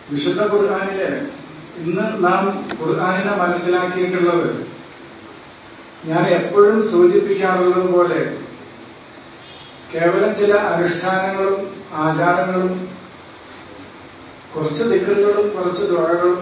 വിശുദ്ധ ഖുർആാനിലെ ഇന്ന് നാം ഖുർആാനിനെ മനസ്സിലാക്കിയിട്ടുള്ളത് ഞാൻ എപ്പോഴും സൂചിപ്പിക്കാറുള്ളത് പോലെ കേവലം ചില അനുഷ്ഠാനങ്ങളും ആചാരങ്ങളും കുറച്ച് ദിക്കറുകളും കുറച്ച് ദുഴകളും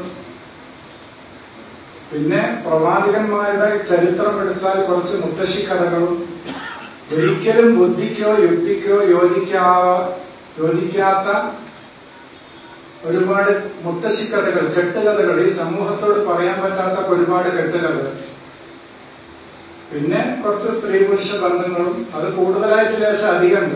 പിന്നെ പ്രവാചകന്മാരുടെ ചരിത്രം എടുത്താൽ കുറച്ച് മുത്തശ്ശി കഥകളും ഒരിക്കലും ബുദ്ധിക്കോ യുക്തിക്കോ യോജിക്കാ യോജിക്കാത്ത ഒരുപാട് മുത്തശ്ശിക്കഥകൾ കെട്ടുകഥകൾ ഈ സമൂഹത്തോട് പറയാൻ പറ്റാത്ത ഒരുപാട് കെട്ടുകഥകൾ പിന്നെ കുറച്ച് സ്ത്രീ പുരുഷ ബന്ധങ്ങളും അത് കൂടുതലായിട്ട് ലേശം അധികമുണ്ട്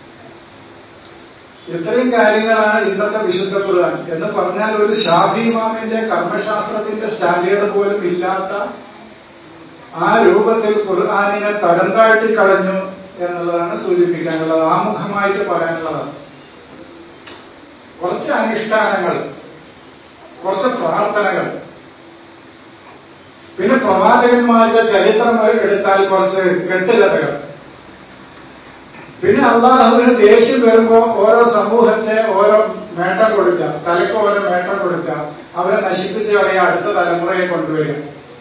ഇത്രയും കാര്യങ്ങളാണ് ഇന്നത്തെ വിശുദ്ധ ഖുർആൻ എന്ന് പറഞ്ഞാൽ ഒരു ഷാഫി ഇമാമിന്റെ കർമ്മശാസ്ത്രത്തിന്റെ സ്റ്റാൻഡേർഡ് പോലും ഇല്ലാത്ത ആ രൂപത്തിൽ ഖുർആാനിനെ തരം താഴ്ത്തി കളഞ്ഞു എന്നുള്ളതാണ് സൂചിപ്പിക്കാനുള്ളത് ആമുഖമായിട്ട് പറയാനുള്ളത് കുറച്ച് അനുഷ്ഠാനങ്ങൾ കുറച്ച് പ്രാർത്ഥനകൾ പിന്നെ പ്രവാചകന്മാരുടെ ചരിത്രം എടുത്താൽ കുറച്ച് കെട്ടുകഥകൾ പിന്നെ അള്ളാഹുവിന് ദേഷ്യം വരുമ്പോ ഓരോ സമൂഹത്തെ ഓരോ മേട്ടം കൊടുക്കുക തലയ്ക്ക് ഓരോ മേട്ടം കൊടുക്കുക അവരെ നശിപ്പിച്ച് കളയുക അടുത്ത തലമുറയെ കൊണ്ടുവരിക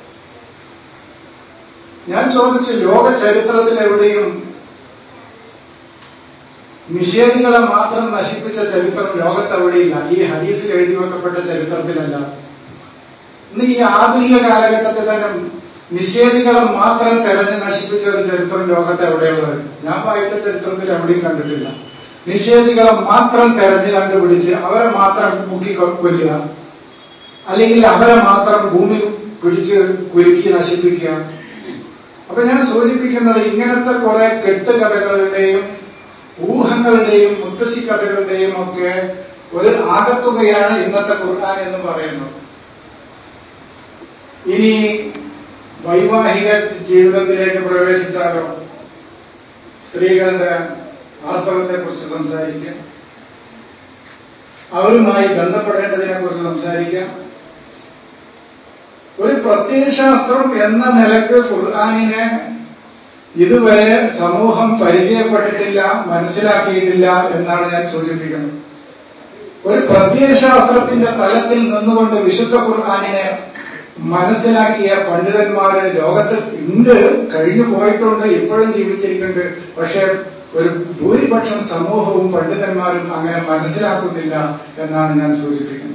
ഞാൻ ചോദിച്ചു ലോക ചരിത്രത്തിൽ എവിടെയും നിഷേധികളെ മാത്രം നശിപ്പിച്ച ചരിത്രം ലോകത്തെവിടെയില്ല ഈ ഹദീസിൽ എഴുതി വെക്കപ്പെട്ട ചരിത്രത്തിലല്ല ഇന്ന് ഈ ആധുനിക കാലഘട്ടത്തിൽ തന്നെ നിഷേധികളെ മാത്രം തെരഞ്ഞു നശിപ്പിച്ച ഒരു ചരിത്രം ലോകത്ത് എവിടെയുള്ളത് ഞാൻ വായിച്ച ചരിത്രത്തിൽ എവിടെയും കണ്ടിട്ടില്ല നിഷേധികളെ മാത്രം തെരഞ്ഞു കണ്ടുപിടിച്ച് അവരെ മാത്രം മുക്കി കൊല്ലുക അല്ലെങ്കിൽ അവരെ മാത്രം ഭൂമി പിടിച്ച് കുലുക്കി നശിപ്പിക്കുക അപ്പൊ ഞാൻ സൂചിപ്പിക്കുന്നത് ഇങ്ങനത്തെ കുറെ കെട്ടുകഥകളുടെയും ഊഹങ്ങളുടെയും മുത്തശ്ശി കഥകളുടെയും ഒക്കെ ഒരു ആകത്തുകയാണ് ഇന്നത്തെ ഖുർആൻ എന്ന് പറയുന്നത് ഇനി വൈവാഹിക ജീവിതത്തിലേക്ക് പ്രവേശിച്ചാലോ സ്ത്രീകളുടെ ആർത്തവത്തെ കുറിച്ച് സംസാരിക്കാം അവരുമായി ബന്ധപ്പെടേണ്ടതിനെ കുറിച്ച് സംസാരിക്കാം ഒരു പ്രത്യയശാസ്ത്രം എന്ന നിലക്ക് ഖുർആാനിനെ ഇതുവരെ സമൂഹം പരിചയപ്പെട്ടിട്ടില്ല മനസ്സിലാക്കിയിട്ടില്ല എന്നാണ് ഞാൻ സൂചിപ്പിക്കുന്നത് ഒരു പ്രത്യയശാസ്ത്രത്തിന്റെ തലത്തിൽ നിന്നുകൊണ്ട് വിശുദ്ധ ഖുർആാനിനെ മനസ്സിലാക്കിയ പണ്ഡിതന്മാര് ലോകത്ത് ഉണ്ട് കഴിഞ്ഞു പോയിട്ടുണ്ട് ഇപ്പോഴും ജീവിച്ചിരിക്കുന്നുണ്ട് പക്ഷെ ഒരു ഭൂരിപക്ഷം സമൂഹവും പണ്ഡിതന്മാരും അങ്ങനെ മനസ്സിലാക്കുന്നില്ല എന്നാണ് ഞാൻ സൂചിപ്പിക്കുന്നത്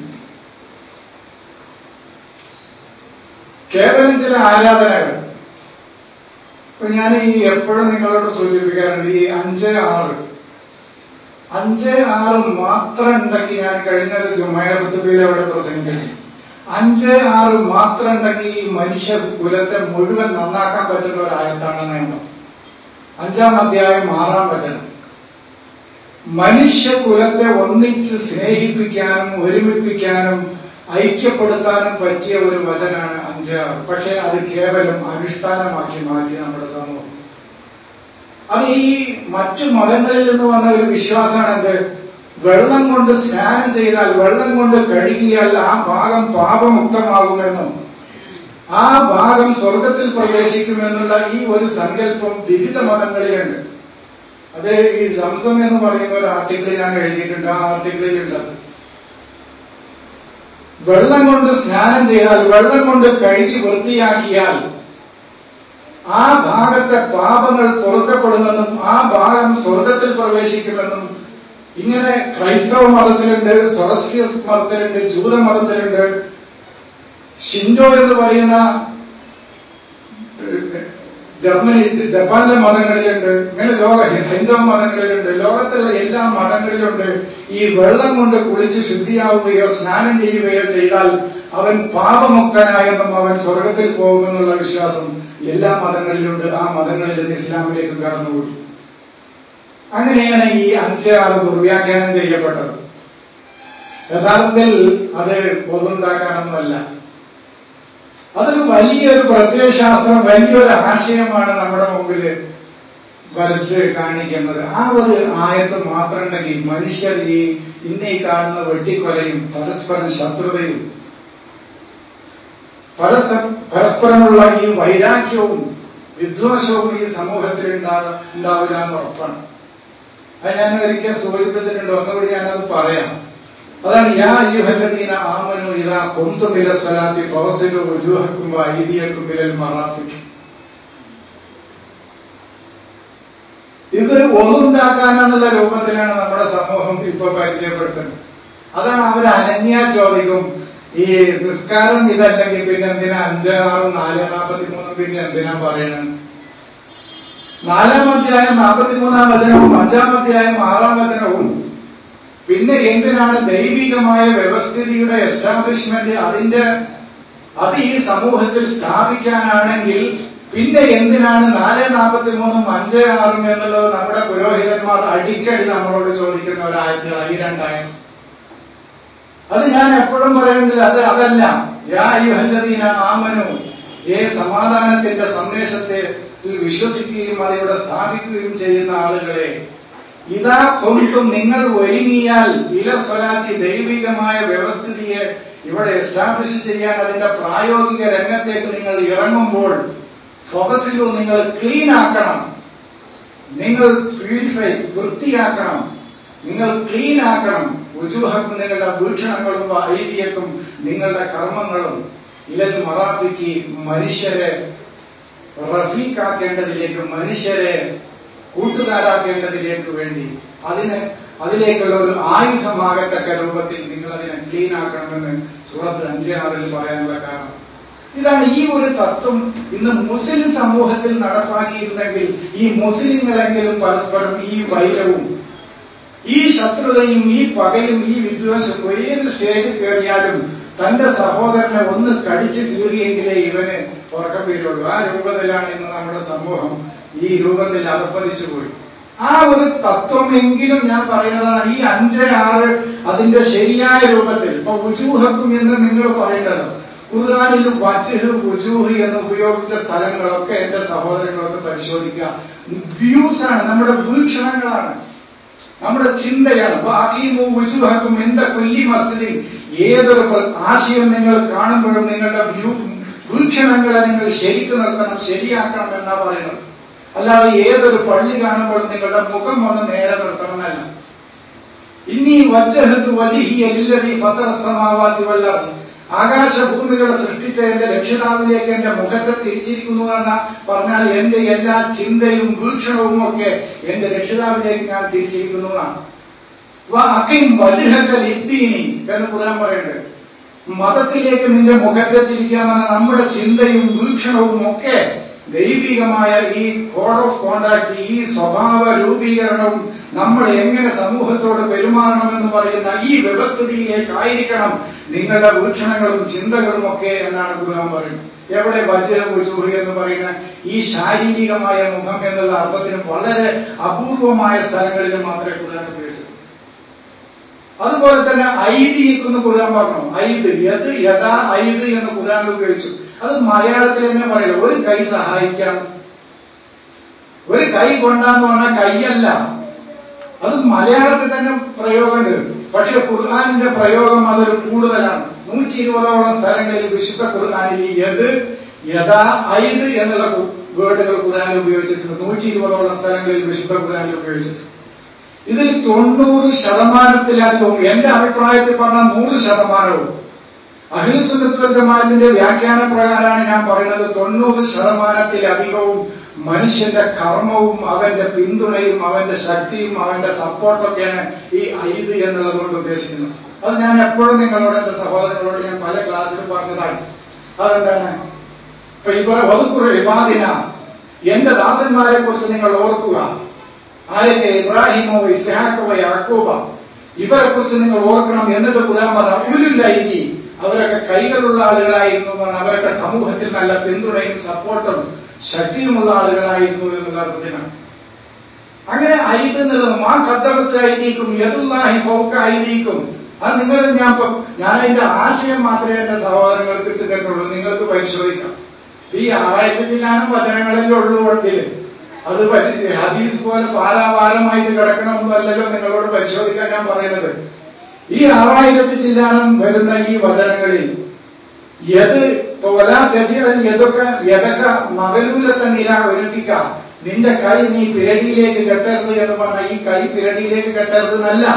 കേവലം ചില ആരാധനകൾ ഇപ്പൊ ഞാൻ ഈ എപ്പോഴും നിങ്ങളോട് സൂചിപ്പിക്കാറുണ്ട് ഈ അഞ്ച് ആറ് അഞ്ച് ആറ് മാത്രം ഉണ്ടെങ്കിൽ ഞാൻ കഴിഞ്ഞ ഒരു ജുമയത്തുബിയിൽ അവിടെ പ്രസംഗിക്കുന്നു അഞ്ച് ആറ് മാത്രം ഉണ്ടെങ്കിൽ ഈ മനുഷ്യ കുലത്തെ മുഴുവൻ നന്നാക്കാൻ പറ്റുന്ന ഒരു ആയത്താണ് നിയമം അഞ്ചാം അധ്യായം ആറാം വചനം മനുഷ്യ കുലത്തെ ഒന്നിച്ച് സ്നേഹിപ്പിക്കാനും ഒരുമിപ്പിക്കാനും ഐക്യപ്പെടുത്താനും പറ്റിയ ഒരു വചനാണ് അഞ്ച് ആറ് പക്ഷെ അത് കേവലം അനുഷ്ഠാനമാക്കി മാറ്റി നമ്മുടെ സമൂഹം അത് ഈ മറ്റു മതങ്ങളിൽ നിന്ന് വന്ന ഒരു വിശ്വാസമാണ് എന്ത് വെള്ളം കൊണ്ട് സ്നാനം ചെയ്താൽ വെള്ളം കൊണ്ട് കഴുകിയാൽ ആ ഭാഗം പാപമുക്തമാകുമെന്നും ആ ഭാഗം സ്വർഗത്തിൽ പ്രവേശിക്കുമെന്നുള്ള ഈ ഒരു സങ്കല്പം വിവിധ മതങ്ങളിലുണ്ട് അത് ഈ സംസം എന്ന് പറയുന്ന ഒരു ആർട്ടിക്കിൾ ഞാൻ എഴുതിയിട്ടുണ്ട് ആ ആർട്ടിക്കിളിൽ ഉണ്ട് വെള്ളം കൊണ്ട് സ്നാനം ചെയ്താൽ വെള്ളം കൊണ്ട് കഴുകി വൃത്തിയാക്കിയാൽ ആ ഭാഗത്തെ പാപങ്ങൾ പൊറുക്കപ്പെടുമെന്നും ആ ഭാഗം സ്വർഗത്തിൽ പ്രവേശിക്കുമെന്നും ഇങ്ങനെ ക്രൈസ്തവ മതത്തിലുണ്ട് സ്വറസ്യ മതത്തിലുണ്ട് ജൂത മതത്തിലുണ്ട് ഷിൻഡോ എന്ന് പറയുന്ന ജർമ്മനി ജപ്പാനിലെ മതങ്ങളിലുണ്ട് ഇങ്ങനെ ലോക ഹൈന്ദവ മതങ്ങളിലുണ്ട് ലോകത്തുള്ള എല്ലാ മതങ്ങളിലുണ്ട് ഈ വെള്ളം കൊണ്ട് കുളിച്ച് ശുദ്ധിയാവുകയോ സ്നാനം ചെയ്യുകയോ ചെയ്താൽ അവൻ പാപമുക്തനായെന്നും അവൻ സ്വർഗത്തിൽ പോകുമെന്നുള്ള വിശ്വാസം എല്ലാ മതങ്ങളിലുണ്ട് ആ മതങ്ങളിൽ നിന്ന് ഇസ്ലാമിലേക്ക് കടന്നുകൂടി അങ്ങനെയാണ് ഈ അഞ്ച് ആറ് ദുർവ്യാഖ്യാനം ചെയ്യപ്പെട്ടത് യഥാർത്ഥത്തിൽ അത് പൊതുണ്ടാക്കാനൊന്നുമല്ല അതൊരു വലിയൊരു പ്രത്യയശാസ്ത്രം വലിയൊരു ആശയമാണ് നമ്മുടെ മുമ്പിൽ വരച്ച് കാണിക്കുന്നത് ആ ഒരു ആയത്ത് മാത്രം ഉണ്ടെങ്കിൽ മനുഷ്യർ ഈ ഇന്ന് ഈ കാണുന്ന വെട്ടിക്കൊലയും പരസ്പരം ശത്രുതയും പരസ്പരമുള്ള ഈ വൈരാഗ്യവും വിദ്വേഷവും ഈ സമൂഹത്തിൽ ഉണ്ടാവില്ല എന്ന് ഉറപ്പാണ് അത് ഞാൻ ഒരിക്കൽ സൂചിപ്പിച്ചിട്ടുണ്ട് ഒന്നുകൂടി ഞാനത് പറയാം അതാണ് യാ അയ്യുഹല്ലദീന ആമനു ഇദാ ഖുംതും ഇല സ്വലാത്തി ഫഗ്സിലു വുജൂഹക്കും വഅയ്ദിയക്കും ഇലൽ മറാഫിഖ് ഇത് ഒന്നുണ്ടാക്കാനെന്നുള്ള രൂപത്തിലാണ് നമ്മുടെ സമൂഹം ഇപ്പൊ പരിചയപ്പെടുത്തുന്നത് അതാണ് അവർ അനന്യ ചോദിക്കും ഈ നിസ്കാരം ഇതല്ലെങ്കിൽ പിന്നെ എന്തിനാ അഞ്ചാറും നാല് നാൽപ്പത്തി മൂന്നും പിന്നെ എന്തിനാ പറയണത് നാലാം അധ്യായം നാൽപ്പത്തിമൂന്നാം വചനവും അഞ്ചാം അധ്യായം ആറാം വചനവും പിന്നെ എന്തിനാണ് ദൈവികമായ വ്യവസ്ഥിതിയുടെ എസ്റ്റാബ്ലിഷ്മെന്റ് അതിന്റെ അത് ഈ സമൂഹത്തിൽ സ്ഥാപിക്കാനാണെങ്കിൽ പിന്നെ എന്തിനാണ് നാല് നാൽപ്പത്തി മൂന്നും അഞ്ച് ആറും എന്നുള്ളത് നമ്മുടെ പുരോഹിതന്മാർ അടിക്കടി നമ്മളോട് ചോദിക്കുന്ന ഒരാഴ്ച ഈ രണ്ടായിരം അത് ഞാൻ എപ്പോഴും പറയുന്നില്ല അത് അതല്ല യാ അയ്യുഹല്ലദീന ആമനു ഏ സമാധാനത്തിന്റെ സന്ദേശത്തെ വിശ്വസിക്കുകയും അതിവിടെ സ്ഥാപിക്കുകയും ചെയ്യുന്ന ആളുകളെ ഇതാ കൊണ്ടും നിങ്ങൾ ഒരുങ്ങിയാൽ ഇലസ്വലാത്തി ദൈവികമായ വ്യവസ്ഥിതിയെ ഇവിടെ എസ്റ്റാബ്ലിഷ് ചെയ്യാൻ അതിന്റെ പ്രായോഗിക രംഗത്തേക്ക് നിങ്ങൾ ഇറങ്ങുമ്പോൾ ഫോക്കസിലു നിങ്ങൾ ക്ലീൻ ആക്കണം നിങ്ങൾ പ്യൂരിഫൈ വൃത്തിയാക്കണം നിങ്ങൾ ക്ലീൻ ആക്കണം ഉജുഹക്കും നിങ്ങളുടെ വീക്ഷണങ്ങളും ഐതിയക്കും നിങ്ങളുടെ കർമ്മങ്ങളും ഇലൽ മറാഫിക്ക് മനുഷ്യരെ റഫീഖാക്കേണ്ടതിലേക്ക് മനുഷ്യരെ കൂട്ടുകാരാക്കേണ്ടതിലേക്ക് വേണ്ടി അതിന് അതിലേക്കുള്ള ഒരു ആയുധമാകത്തക്ക രൂപത്തിൽ നിങ്ങൾ അതിനെ ക്ലീൻ ആക്കണമെന്ന് സൂറത്ത് അഞ്ചാറിൽ പറയാനുള്ള കാരണം ഇതാണ് ഈ ഒരു തത്വം ഇന്ന് മുസ്ലിം സമൂഹത്തിൽ നടപ്പാക്കിയിരുന്നെങ്കിൽ ഈ മുസ്ലിങ്ങളെങ്കിലും പരസ്പരം ഈ വൈരവും ഈ ശത്രുതയും ഈ പകയും ഈ വിദ്വേഷവും ഏത് സ്റ്റേജിൽ കയറിയാലും തന്റെ സഹോദരനെ ഒന്ന് കടിച്ചു കീറിയെങ്കിലേ ഇവന് ഉറക്കം വീഴുള്ളൂ ആ രൂപത്തിലാണ് ഇന്ന് നമ്മുടെ സമൂഹം ഈ രൂപത്തിൽ അർപ്പതിച്ചു പോയി ആ ഒരു തത്വമെങ്കിലും ഞാൻ പറയുന്നതാണ് ഈ അഞ്ച് ആറ് അതിന്റെ ശരിയായ രൂപത്തിൽ ഇപ്പൊ ഉജൂഹക്കും എന്ന് നിങ്ങൾ പറയേണ്ടത് ഖുർആാനിൽ വജ്ഹ് ഉജൂഹ് എന്ന് ഉപയോഗിച്ച സ്ഥലങ്ങളൊക്കെ എന്റെ സഹോദരങ്ങളൊക്കെ പരിശോധിക്കുക വ്യൂസ് ആണ് നമ്മുടെ വീക്ഷണങ്ങളാണ് നമ്മുടെ ചിന്തയാണ് ബാക്കിമു വുജൂഹക്കും എന്റെ കൊല്ലി മസ്ജിദിൽ ഏതൊരു ആശയം നിങ്ങൾ കാണുമ്പോഴും നിങ്ങളുടെ വ്യൂ വീക്ഷണങ്ങളെ നിങ്ങൾ ശരിക്ക് നിർത്തണം ശരിയാക്കണം എന്നാ പറയുന്നത് അല്ലാതെ ഏതൊരു പള്ളി കാണുമ്പോൾ നിങ്ങളുടെ മുഖം ഒന്ന് നേരെ നിർത്തണമെന്നല്ല ഇനി വജ്ജഹത്ത് വജിഹിയ ഇല്ലതി ഫത്തറസമാവാത്തി വല്ലം ആകാശഭൂമികളെ സൃഷ്ടിച്ച എന്റെ രക്ഷിതാവിലേക്ക് എന്റെ മുഖത്തെ തിരിച്ചിരിക്കുന്നു എന്ന് പറഞ്ഞാൽ എന്റെ എല്ലാ ചിന്തയും വീക്ഷണവും ഒക്കെ എന്റെ രക്ഷിതാവിലേക്ക് ഞാൻ തിരിച്ചിരിക്കുന്നതാണ് അക്കയും വജുഹക്കൽ ഇദ്ദീനി എന്ന് ഖുർആൻ പറയുന്നത് മതത്തിലേക്ക് നിന്റെ മുഖത്തെ തിരിക്കാമെന്ന നമ്മുടെ ചിന്തയും വീക്ഷണവും ഒക്കെ ദൈവികമായ ഈ കോഡ് ഓഫ് കോണ്ടാക്ട് ഈ സ്വഭാവ രൂപീകരണവും നമ്മൾ എങ്ങനെ സമൂഹത്തോട് പെരുമാറണമെന്ന് പറയുന്ന ഈ വ്യവസ്ഥിതിയിലേക്കായിരിക്കണം നിങ്ങളുടെ വീക്ഷണങ്ങളും ചിന്തകളും ഒക്കെ എന്നാണ് ഖുർആൻ പറയുന്നത് എവിടെ വജ്ര ഉജൂഹ് എന്ന് പറയുന്ന ഈ ശാരീരികമായ മുഖം എന്നുള്ള അർത്ഥത്തിന് വളരെ അപൂർവമായ സ്ഥലങ്ങളിൽ മാത്രമേ ഖുർആൻ ഉപയോഗിച്ചു അതുപോലെ തന്നെ ഐതിയെന്ന് ഖുർആൻ പറഞ്ഞു ഐദ് യത് യഥാ ഐദ് എന്ന് ഖുർആൻ ഉപയോഗിച്ചു അത് മലയാളത്തിൽ തന്നെ പറയില്ല ഒരു കൈ സഹായിക്കാം ഒരു കൈ കൊണ്ടാന്ന് പറഞ്ഞാൽ കൈയല്ല അത് മലയാളത്തിൽ തന്നെ പ്രയോഗമുണ്ട് പക്ഷെ ഖുർആാനിന്റെ പ്രയോഗം അതൊരു കൂടുതലാണ് നൂറ്റി ഇരുപതോളം സ്ഥലങ്ങളിൽ വിശുദ്ധ ഖുർആാനിൽ ഈ യത് യഥാ ഐദ് എന്നുള്ള വേർഡുകൾ ഖുർആാനിൽ ഉപയോഗിച്ചിട്ടുണ്ട് നൂറ്റി ഇരുപതോളം സ്ഥലങ്ങളിൽ വിശുദ്ധ ഖുർആാനിൽ ഉപയോഗിച്ചിട്ടുണ്ട് ഇതിൽ തൊണ്ണൂറ് ശതമാനത്തിലധികവും എന്റെ അഭിപ്രായത്തിൽ പറഞ്ഞ നൂറ് ശതമാനവും അഹിൽസുന്നത്തുൽ ജമാഅത്തിന്റെ വ്യാഖ്യാന പ്രകാരമാണ് ഞാൻ പറയുന്നത് തൊണ്ണൂറ് ശതമാനത്തിലധികവും മനുഷ്യന്റെ കർമ്മവും അവന്റെ പിന്തുണയും അവന്റെ ശക്തിയും അവന്റെ സപ്പോർട്ടൊക്കെയാണ് ഈ ഐദ് എന്നുള്ളത് കൊണ്ട് ഉദ്ദേശിക്കുന്നത് അത് ഞാൻ എപ്പോഴും നിങ്ങളോട് എന്റെ സഹോദരങ്ങളോട് ഞാൻ പല ക്ലാസ്സിലും പറഞ്ഞതാണ് അതെന്താണ് ഇപ്പൊ ഇവിടെ വകുപ്പുറ ഇബാദിന എന്റെ ദാസന്മാരെ കുറിച്ച് നിങ്ങൾ ഓർക്കുക ആരൊക്കെ ഇബ്രാഹിമോ ഇസ്ഹാക്കോ യാക്കോബ ഇവരെ കുറിച്ച് നിങ്ങൾ ഓർക്കണം എന്നിട്ട് ഖുർആൻ പറഞ്ഞു ഉലുല്ല ഇനി അവരൊക്കെ കൈകളുള്ള ആളുകളായിരുന്നു അവരൊക്കെ സമൂഹത്തിൽ നല്ല പിന്തുണയും സപ്പോർട്ടും ശക്തിയുമുള്ള ആളുകളായിരുന്നു എന്നുള്ള അർത്ഥത്തിനാണ് അങ്ങനെ ഐത് എന്നുള്ളത് മാ കദ്ദമത്ത് ഐതീക്കും യതുല്ലാഹി ഫൗക്ക ഐതീക്കും അത് നിങ്ങൾ ഞാൻ ഞാൻ അതിന്റെ ആശയം മാത്രമേ എന്റെ സഹോദരങ്ങൾക്ക് ഇട്ടുകെട്ടുള്ളൂ നിങ്ങൾക്ക് പരിശോധിക്കാം ഈ ആറായിരത്തി ചില്ലാനും വചനങ്ങളിലേ ഉള്ളൂ വണ്ടില് അത് ഹദീസ് പോലെ പാലാപാലമായിട്ട് കിടക്കണമെന്നല്ലല്ലോ നിങ്ങളോട് പരിശോധിക്കാൻ ഞാൻ പറയുന്നത് ഈ ആറായിരത്തി ചില്ലാനം വരുന്ന ഈ വചനങ്ങളിൽ യത് യതൊക്കെ യതൊക്കെ മകലൂലത്തെ നില ഒരുക്കിക്ക നിന്റെ കൈ നീ പിരടിയിലേക്ക് കെട്ടരുത് എന്ന് പറഞ്ഞ ഈ കൈ പിരടിയിലേക്ക് കെട്ടരുത് എന്നല്ല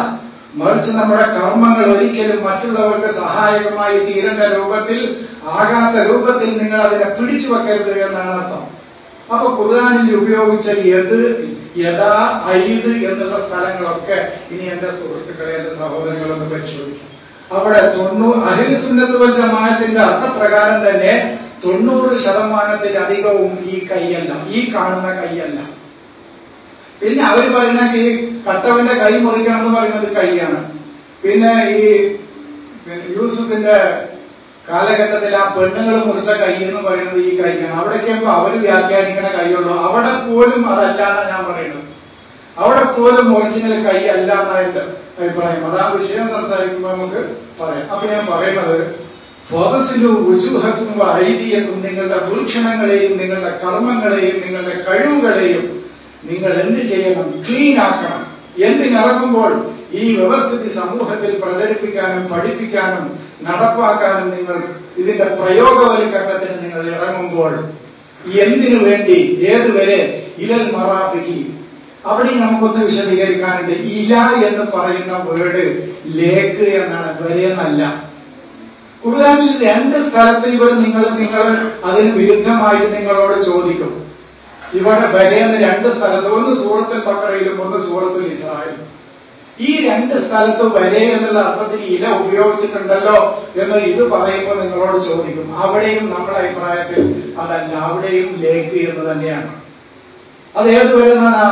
മറിച്ച് നമ്മുടെ കർമ്മങ്ങൾ ഒരിക്കലും മറ്റുള്ളവർക്ക് സഹായകമായി തീരേണ്ട രൂപത്തിൽ ആകാത്ത രൂപത്തിൽ നിങ്ങൾ അതിനെ പിടിച്ചു വെക്കരുത് എന്നാണ് അർത്ഥം അപ്പൊ ഖുർആാനിൽ ഉപയോഗിച്ച യത് യഥാ ഐത് എന്നുള്ള സ്ഥലങ്ങളൊക്കെ ഇനി എന്റെ സുഹൃത്തുക്കളെ എന്റെ സഹോദരങ്ങളൊന്ന് പരിശോധിക്കും അവിടെ തൊണ്ണൂറ് അഹിൽസുന്നത്ത് വൽ ജമാഅത്തിന്റെ അർത്ഥപ്രകാരം തന്നെ തൊണ്ണൂറ് ശതമാനത്തിലധികവും ഈ കൈയല്ല ഈ കാണുന്ന കൈയല്ല പിന്നെ അവർ പറയുന്ന ഈ കട്ടവന്റെ കൈ മുറിക്കണം എന്ന് പറയുന്നത് കൈയാണ് പിന്നെ ഈ യൂസുഫിന്റെ കാലഘട്ടത്തിൽ ആ പെണ്ണുങ്ങൾ മുറിച്ച കൈ എന്ന് പറയുന്നത് ഈ കൈയാണ് അവിടേക്ക് അവർ വ്യാഖ്യാനിക്കണ കൈയുള്ളൂ അവിടെ പോലും അതല്ല എന്നാണ് ഞാൻ പറയുന്നത് അവിടെ പോലും ഒറിജിനൽ കൈ അല്ല എന്നാണ് എന്റെ അഭിപ്രായം അതാ വിഷയം സംസാരിക്കുമ്പോൾ നമുക്ക് പറയാം അപ്പൊ ഞാൻ പറയുന്നത് ഫോദസിലും രുചുഹത്തും ഐതിയത്തും നിങ്ങളുടെ വീക്ഷണങ്ങളെയും നിങ്ങളുടെ കർമ്മങ്ങളെയും നിങ്ങളുടെ കഴിവുകളെയും നിങ്ങൾ എന്ത് ചെയ്യണം ക്ലീൻ ആക്കണം എന്തിനിറങ്ങുമ്പോൾ ഈ വ്യവസ്ഥിതി സമൂഹത്തിൽ പ്രചരിപ്പിക്കാനും പഠിപ്പിക്കാനും നടപ്പാക്കാനും നിങ്ങൾ ഇതിന്റെ പ്രയോഗവൽക്കരണത്തിന് നിങ്ങൾ ഇറങ്ങുമ്പോൾ എന്തിനു വേണ്ടി ഏതുവരെ ഇലൽ മറാഫിക്ക് അവിടെ നമുക്കൊന്ന് വിശദീകരിക്കാനുണ്ട് ഇല എന്ന് പറയുന്ന വേർഡ് ലേക്ക് എന്നാണ് വരെ എന്നല്ല ഖുർആാനിൽ രണ്ട് സ്ഥലത്ത് ഇവർ നിങ്ങൾ നിങ്ങൾ അതിന് വിരുദ്ധമായിട്ട് നിങ്ങളോട് ചോദിക്കും ഇവിടെ വരെയെന്ന് രണ്ട് സ്ഥലത്ത് ഒന്ന് സൂറത്തുൽ ബക്കറയിലും ഒന്ന് സൂറത്തുൽ ഇസ്രായേലും ഈ രണ്ട് സ്ഥലത്ത് വരെ എന്നുള്ള അർത്ഥത്തിൽ ഇല ഉപയോഗിച്ചിട്ടുണ്ടല്ലോ എന്ന് ഇത് പറയുമ്പോൾ നിങ്ങളോട് ചോദിക്കും അവിടെയും നമ്മുടെ അഭിപ്രായത്തിൽ അതല്ല അവിടെയും ലേക്ക് എന്ന് തന്നെയാണ് അത് ഏത് വരുന്നതാണ്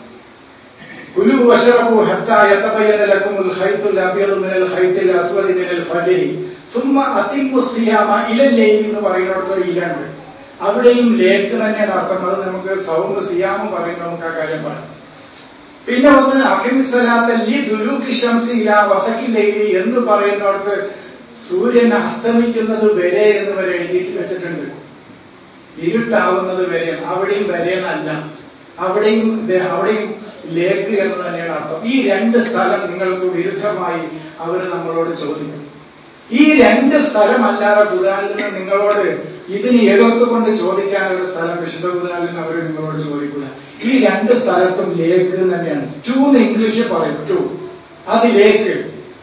കുലു വശറബു ഹത്താ യതബയ്യന ലക്കുമുൽ ഖൈത്തുൽ അബീദു മിനൽ ഖൈത്തിൽ അസ്വദി മിനൽ ഫജ്രി സുമ്മ അതിമ്മു സിയാമ ഇലൽ ലൈൽ എന്ന് പറയുന്നിടത്ത് ഒരു ഇലുണ്ട് അവിടെയും ലേക്ക് തന്നെയാണ് അർത്ഥം അത് നമുക്ക് സൗമ സിയാമും പറയും നമുക്ക് ആ കാര്യം പറയാം പിന്നെ ഒന്ന് അഖിമിസലാത്ത ലി ദുലൂക്കി ഷംസി ഇലാ വസക്കി ലൈലി എന്ന് പറയുന്നിടത്ത് സൂര്യൻ അസ്തമിക്കുന്നത് വരെ എന്ന് വരെ എഴുതിയിട്ട് വെച്ചിട്ടുണ്ട് ഇരുട്ടാവുന്നത് വരെയാണ് അവിടെയും വരെയെന്നല്ല അവിടെയും അവിടെയും ലേക്ക് എന്ന് തന്നെയാണ് അർത്ഥം ഈ രണ്ട് സ്ഥലം നിങ്ങൾക്ക് വിരുദ്ധമായി അവർ നമ്മളോട് ചോദിക്കും ഈ രണ്ട് സ്ഥലമല്ലാതെ ഖുർആനിൽ നിന്ന് നിങ്ങളോട് ഇതിന് എതിർത്തുകൊണ്ട് ചോദിക്കാനുള്ള സ്ഥലം വിശുദ്ധ ഖുർആനിൽ നിന്ന് അവർ നിങ്ങളോട് ചോദിക്കില്ല ഈ രണ്ട് സ്ഥലത്തും ലേക്ക് തന്നെയാണ് ടു എന്ന് ഇംഗ്ലീഷിൽ പറയും ടു അത് ലേക്ക്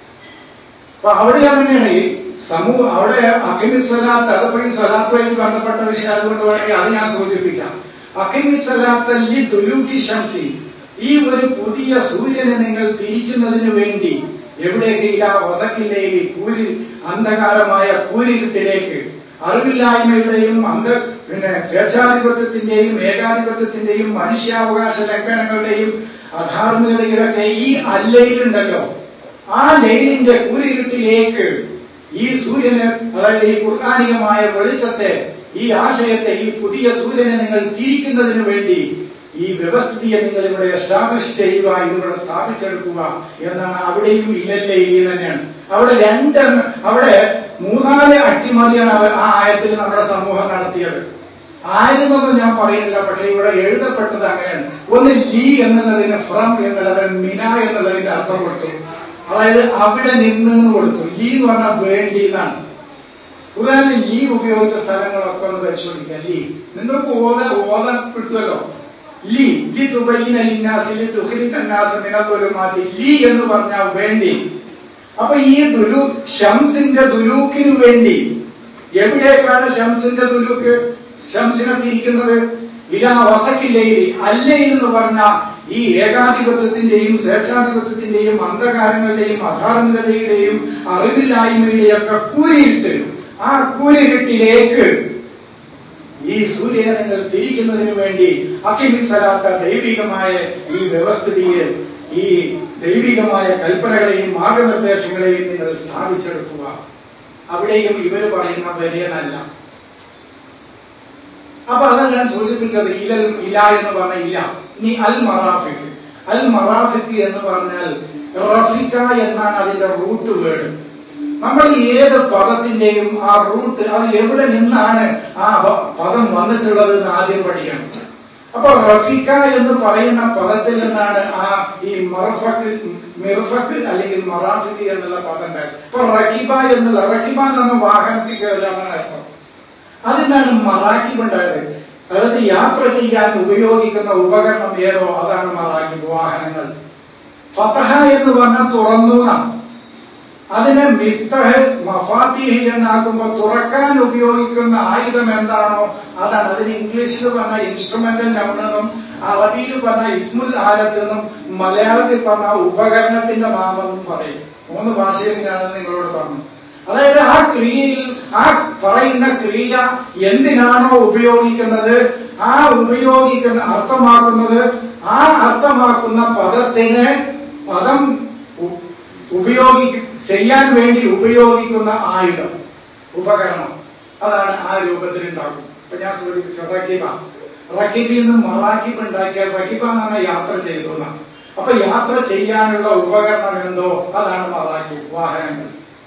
അപ്പൊ അവിടെ തന്നെയാണ് ഈ സമൂഹം അവിടെ അഖിമിസലാത്ത് അതിപ്പോ ഈ സലാത്തുമായി ബന്ധപ്പെട്ട വിഷയം അതുകൊണ്ട് വേണമെങ്കിൽ അത് ഞാൻ സൂചിപ്പിക്കാം അഖിമിസലാത്തല്ലി ദുലൂക്കി ഷംസി ഈ ഒരു പുതിയ സൂര്യനെ നിങ്ങൾ തിരിക്കുന്നതിന് വേണ്ടി എവിടേക്ക് ഇല്ല വസക്കില്ലയിൽ കൂരി അന്ധകാരമായ കൂരിരുട്ടിലേക്ക് അറിവില്ലായ്മയുടെയും അന്ധ പിന്നെ സ്വേച്ഛാധിപത്യത്തിന്റെയും ഏകാധിപത്യത്തിന്റെയും മനുഷ്യാവകാശ ലംഘനങ്ങളുടെയും അധാർമികതയുടെയൊക്കെ ഈ അല്ലയിലുണ്ടല്ലോ ആ ലൈനിന്റെ കൂരിരുട്ടിലേക്ക് ഈ സൂര്യന് അതായത് ഈ കുർഗാനികമായ വെളിച്ചത്തെ ഈ ആശയത്തെ ഈ പുതിയ സൂര്യനെ നിങ്ങൾ തിരിക്കുന്നതിന് വേണ്ടി ഈ വ്യവസ്ഥിതിയെ നിങ്ങൾ ഇവിടെ എസ്റ്റാബ്ലിഷ് ചെയ്യുക ഇതിവിടെ സ്ഥാപിച്ചെടുക്കുക എന്നാണ് അവിടെയും ഇല്ലല്ലേ ഈ തന്നെയാണ് അവിടെ രണ്ട് അവിടെ മൂന്നാല് അട്ടിമറിയാണ് അവർ ആ ആയത്തിൽ നമ്മുടെ സമൂഹം നടത്തിയത് ആയിരുന്നൊന്നും ഞാൻ പറയുന്നില്ല പക്ഷെ ഇവിടെ എഴുതപ്പെട്ടത് അങ്ങനെയാണ് ഒന്ന് ലീ എന്നുള്ളതിന് ഫ്രം എന്നുള്ളതിന് മിന എന്നുള്ളതിന്റെ അർത്ഥം കൊടുത്തു അതായത് അവിടെ നിന്ന് കൊടുത്തു ലീ എന്ന് പറഞ്ഞാൽ വേണ്ടി എന്നാണ് ഖുറാനിൽ ലീ ഉപയോഗിച്ച സ്ഥലങ്ങളൊക്കെ ഒന്ന് പരിശോധിക്കുക ലീ നിങ്ങൾക്ക് ഓത ഓതാൻ കിട്ടുമല്ലോ ലീ ലി തുബൈന ലിന്നാസി ലി തുഖ്രിജ അന്നാസ മിനൽ ദുലുമാതി ലീ എന്ന് പറഞ്ഞാൽ വേണ്ടി അപ്പൊ ഈ ദുലു ഷംസിന്റെ ദുലൂക്കിന് വേണ്ടി എവിടേക്കാണ് ഷംസിന്റെ ദുലൂക്ക് ഷംസിനെ തിരിക്കുന്നത് ഇലാ വസക്കില്ലയിൽ അല്ലയിൽ എന്ന് പറഞ്ഞ ഈ ഏകാധിപത്യത്തിന്റെയും സ്വേച്ഛാധിപത്യത്തിന്റെയും അന്ധകാരങ്ങളുടെയും അധാർമികതയുടെയും അറിവില്ലായ്മയുടെയും ഒക്കെ കൂരിയിട്ട് ആ കൂരിരുട്ടിലേക്ക് ഈ സൂര്യനെ നിങ്ങൾ തിരിക്കുന്നതിന് വേണ്ടി അക്കിമിസലാത്ത ദൈവികമായ ഈ വ്യവസ്ഥിതിയെ ഈ ദൈവികമായ കൽപ്പനകളെയും മാർഗനിർദ്ദേശങ്ങളെയും നിങ്ങൾ സ്ഥാപിച്ചെടുക്കുക അവിടെയും ഇവർ പറയുന്ന വരെയെന്നല്ല അപ്പൊ അതാണ് ഞാൻ സൂചിപ്പിച്ചത് ഇലൽ ഇല എന്ന് പറഞ്ഞ ഇല ഇനി അൽ മറാഫിക് അൽ മറാഫിക് എന്ന് പറഞ്ഞാൽ റഫിക്ക എന്നാണ് അതിന്റെ റൂട്ട് വേർഡ് നമ്മൾ ഏത് പദത്തിന്റെയും ആ റൂട്ട് അത് എവിടെ നിന്നാണ് ആ പദം വന്നിട്ടുള്ളത് എന്ന് ആദ്യം പഠിക്കണം അപ്പൊ റഫീഖ എന്ന് പറയുന്ന പദത്തിൽ നിന്നാണ് ആ ഈ മർഫക്ക് മിർഫക്ക് അല്ലെങ്കിൽ മറാഫിക്ക് എന്നുള്ള പദം ഉണ്ടായത് അപ്പൊ റഹീബ എന്നുള്ള റഹീബ എന്ന് പറഞ്ഞ വാഹനത്തിൽ കയറാനാണ് അർത്ഥം അതിനാണ് മറാക്കിബ് ഉണ്ടായത് അതായത് യാത്ര ചെയ്യാൻ ഉപയോഗിക്കുന്ന ഉപകരണം ഏതോ അതാണ് മറാക്കിബ് വാഹനങ്ങൾ ഫതഹ എന്ന് പറഞ്ഞാൽ തുറന്നു എന്നാണ് അതിനെ മിഫ്തഹ് മഫാത്തിഹ് എന്നാക്കുമ്പോൾ തുറക്കാൻ ഉപയോഗിക്കുന്ന ആയുധം എന്താണോ അതാണ് അതിന് ഇംഗ്ലീഷിൽ പറഞ്ഞ ഇൻസ്ട്രുമെന്റൽ നൗണെന്നും അറബിയിൽ പറഞ്ഞ ഇസ്മുൽ ആലത്തെന്നും മലയാളത്തിൽ പറഞ്ഞ ഉപകരണത്തിന്റെ നാമെന്നും പറയും മൂന്ന് ഭാഷയിൽ ഞാൻ നിങ്ങളോട് പറഞ്ഞു അതായത് ആ ക്രിയയിൽ ആ പറയുന്ന ക്രിയ എന്തിനാണോ ഉപയോഗിക്കുന്നത് ആ ഉപയോഗിക്കുന്ന അർത്ഥമാക്കുന്നത് ആ അർത്ഥമാക്കുന്ന പദത്തിന് പദം ഉ- ഉപയോഗി ചെയ്യാൻ വേണ്ടി ഉപയോഗിക്കുന്ന ആയുധം ഉപകരണം അതാണ് ആ രൂപത്തിൽ ഉണ്ടാകും ഇപ്പൊ ഞാൻ സൂചിപ്പിച്ച റക്കിബ റക്കിബിൽ നിന്ന് മറാക്കിബ് ഉണ്ടാക്കിയാൽ റക്കിബ എന്ന് പറഞ്ഞാൽ യാത്ര ചെയ്തു എന്നാണ് അപ്പൊ യാത്ര ചെയ്യാനുള്ള ഉപകരണം എന്തോ അതാണ് മറാക്കിബ് വാഹനങ്ങൾ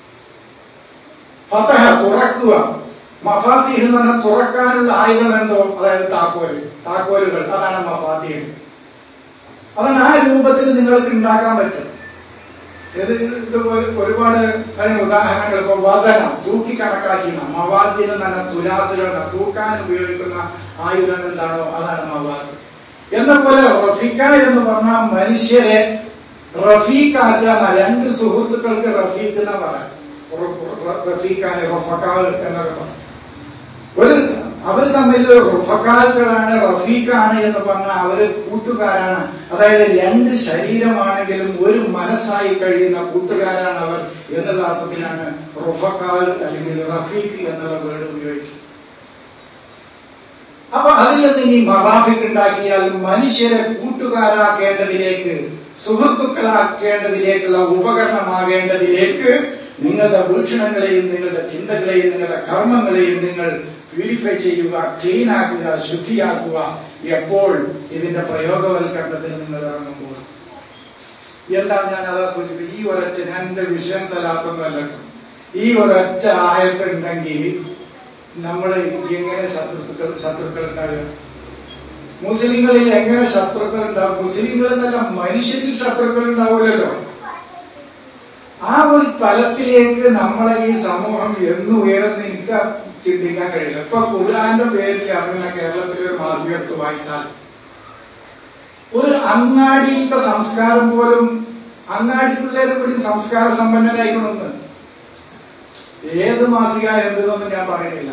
ഫതഹ തുറക്കുക മഫാത്തിഹ് എന്ന് പറഞ്ഞാൽ തുറക്കാനുള്ള ആയുധം എന്തോ അതായത് താക്കോല് താക്കോലുകൾ അതാണ് മഫാത്തിഹ് അതാണ് ആ രൂപത്തിൽ നിങ്ങൾക്ക് ഉണ്ടാക്കാൻ പറ്റും ഇത് ഇതുപോലെ ഒരുപാട് അതിന് ഉദാഹരണങ്ങൾ ഇപ്പൊ വസന തൂക്കി കണക്കാക്കിയ മവാസിന് തന്നെ തുലാസുകൾ തൂക്കാൻ ഉപയോഗിക്കുന്ന ആയുധം എന്താണോ അതാണ് മവാസ് എന്ന പോലെ റഫീഖ എന്ന് പറഞ്ഞാൽ മനുഷ്യരെ റഫീഖാക്കുക എന്ന രണ്ട് സുഹൃത്തുക്കൾക്ക് റഫീഖ് എന്ന് പറയാം റഫീഖാന് റഫക്കാവ് എന്നൊക്കെ പറയാം ഒരു അവർ തമ്മിൽ റുഫക്കാലുകളാണ് റഫീഖാണ് എന്ന് പറഞ്ഞാൽ അവര് കൂട്ടുകാരാണ് അതായത് രണ്ട് ശരീരമാണെങ്കിലും ഒരു മനസ്സായി കഴിയുന്ന കൂട്ടുകാരാണ് അവർ എന്നുള്ള അർത്ഥത്തിലാണ് റുഫക്കാൽ അല്ലെങ്കിൽ റഫീഖ് എന്നുള്ള വേർഡ് ഉപയോഗിക്കുന്നത് അപ്പൊ അതിൽ നിന്ന് ഇനി മറാഫിക് ഉണ്ടാക്കിയാൽ മനുഷ്യരെ കൂട്ടുകാരാക്കേണ്ടതിലേക്ക് സുഹൃത്തുക്കളാക്കേണ്ടതിലേക്കുള്ള ഉപകരണമാകേണ്ടതിലേക്ക് നിങ്ങളുടെ വീക്ഷണങ്ങളെയും നിങ്ങളുടെ ചിന്തകളെയും നിങ്ങളുടെ കർമ്മങ്ങളെയും നിങ്ങൾ പ്യൂരിഫൈ ചെയ്യുക ക്ലീൻ ആക്കുക ശുദ്ധിയാക്കുക എപ്പോൾ ഇതിന്റെ പ്രയോഗവൽക്കരണത്തിന് നിങ്ങൾ ഇറങ്ങുമ്പോൾ എന്താ ഞാൻ അതാ സൂചിപ്പിക്കും ഈ ഒരൊറ്റ ഞാൻ എന്റെ വിഷയം സ്ഥലത്തൊന്നുമല്ല ഈ ഒരൊറ്റ ആയത്തുണ്ടെങ്കിൽ നമ്മൾ എങ്ങനെ ശത്രുക്കൾ ശത്രുക്കൾ ഉണ്ടാവുക മുസ്ലിങ്ങളിൽ എങ്ങനെ ശത്രുക്കൾ ഉണ്ടാവും മുസ്ലിങ്ങളിൽ എന്നല്ല മനുഷ്യരിൽ ശത്രുക്കൾ ഉണ്ടാവില്ലല്ലോ ആ ഒരു തലത്തിലേക്ക് നമ്മളെ ഈ സമൂഹം എന്ന് ഉയർന്ന് എനിക്ക് ചിന്തിക്കാൻ കഴിയില്ല ഇപ്പൊ ഖുർആന്റെ പേരിൽ അങ്ങനെ കേരളത്തിലെ ഒരു മാസികത്ത് വായിച്ചാൽ ഒരു അങ്ങാടിയിലത്തെ സംസ്കാരം പോലും അങ്ങാടി പിള്ളേരെ കൂടി സംസ്കാര സമ്പന്നരായിക്കൊണ്ടെന്ന് ഏത് മാസിക എന്തെന്നൊന്നും ഞാൻ പറയുന്നില്ല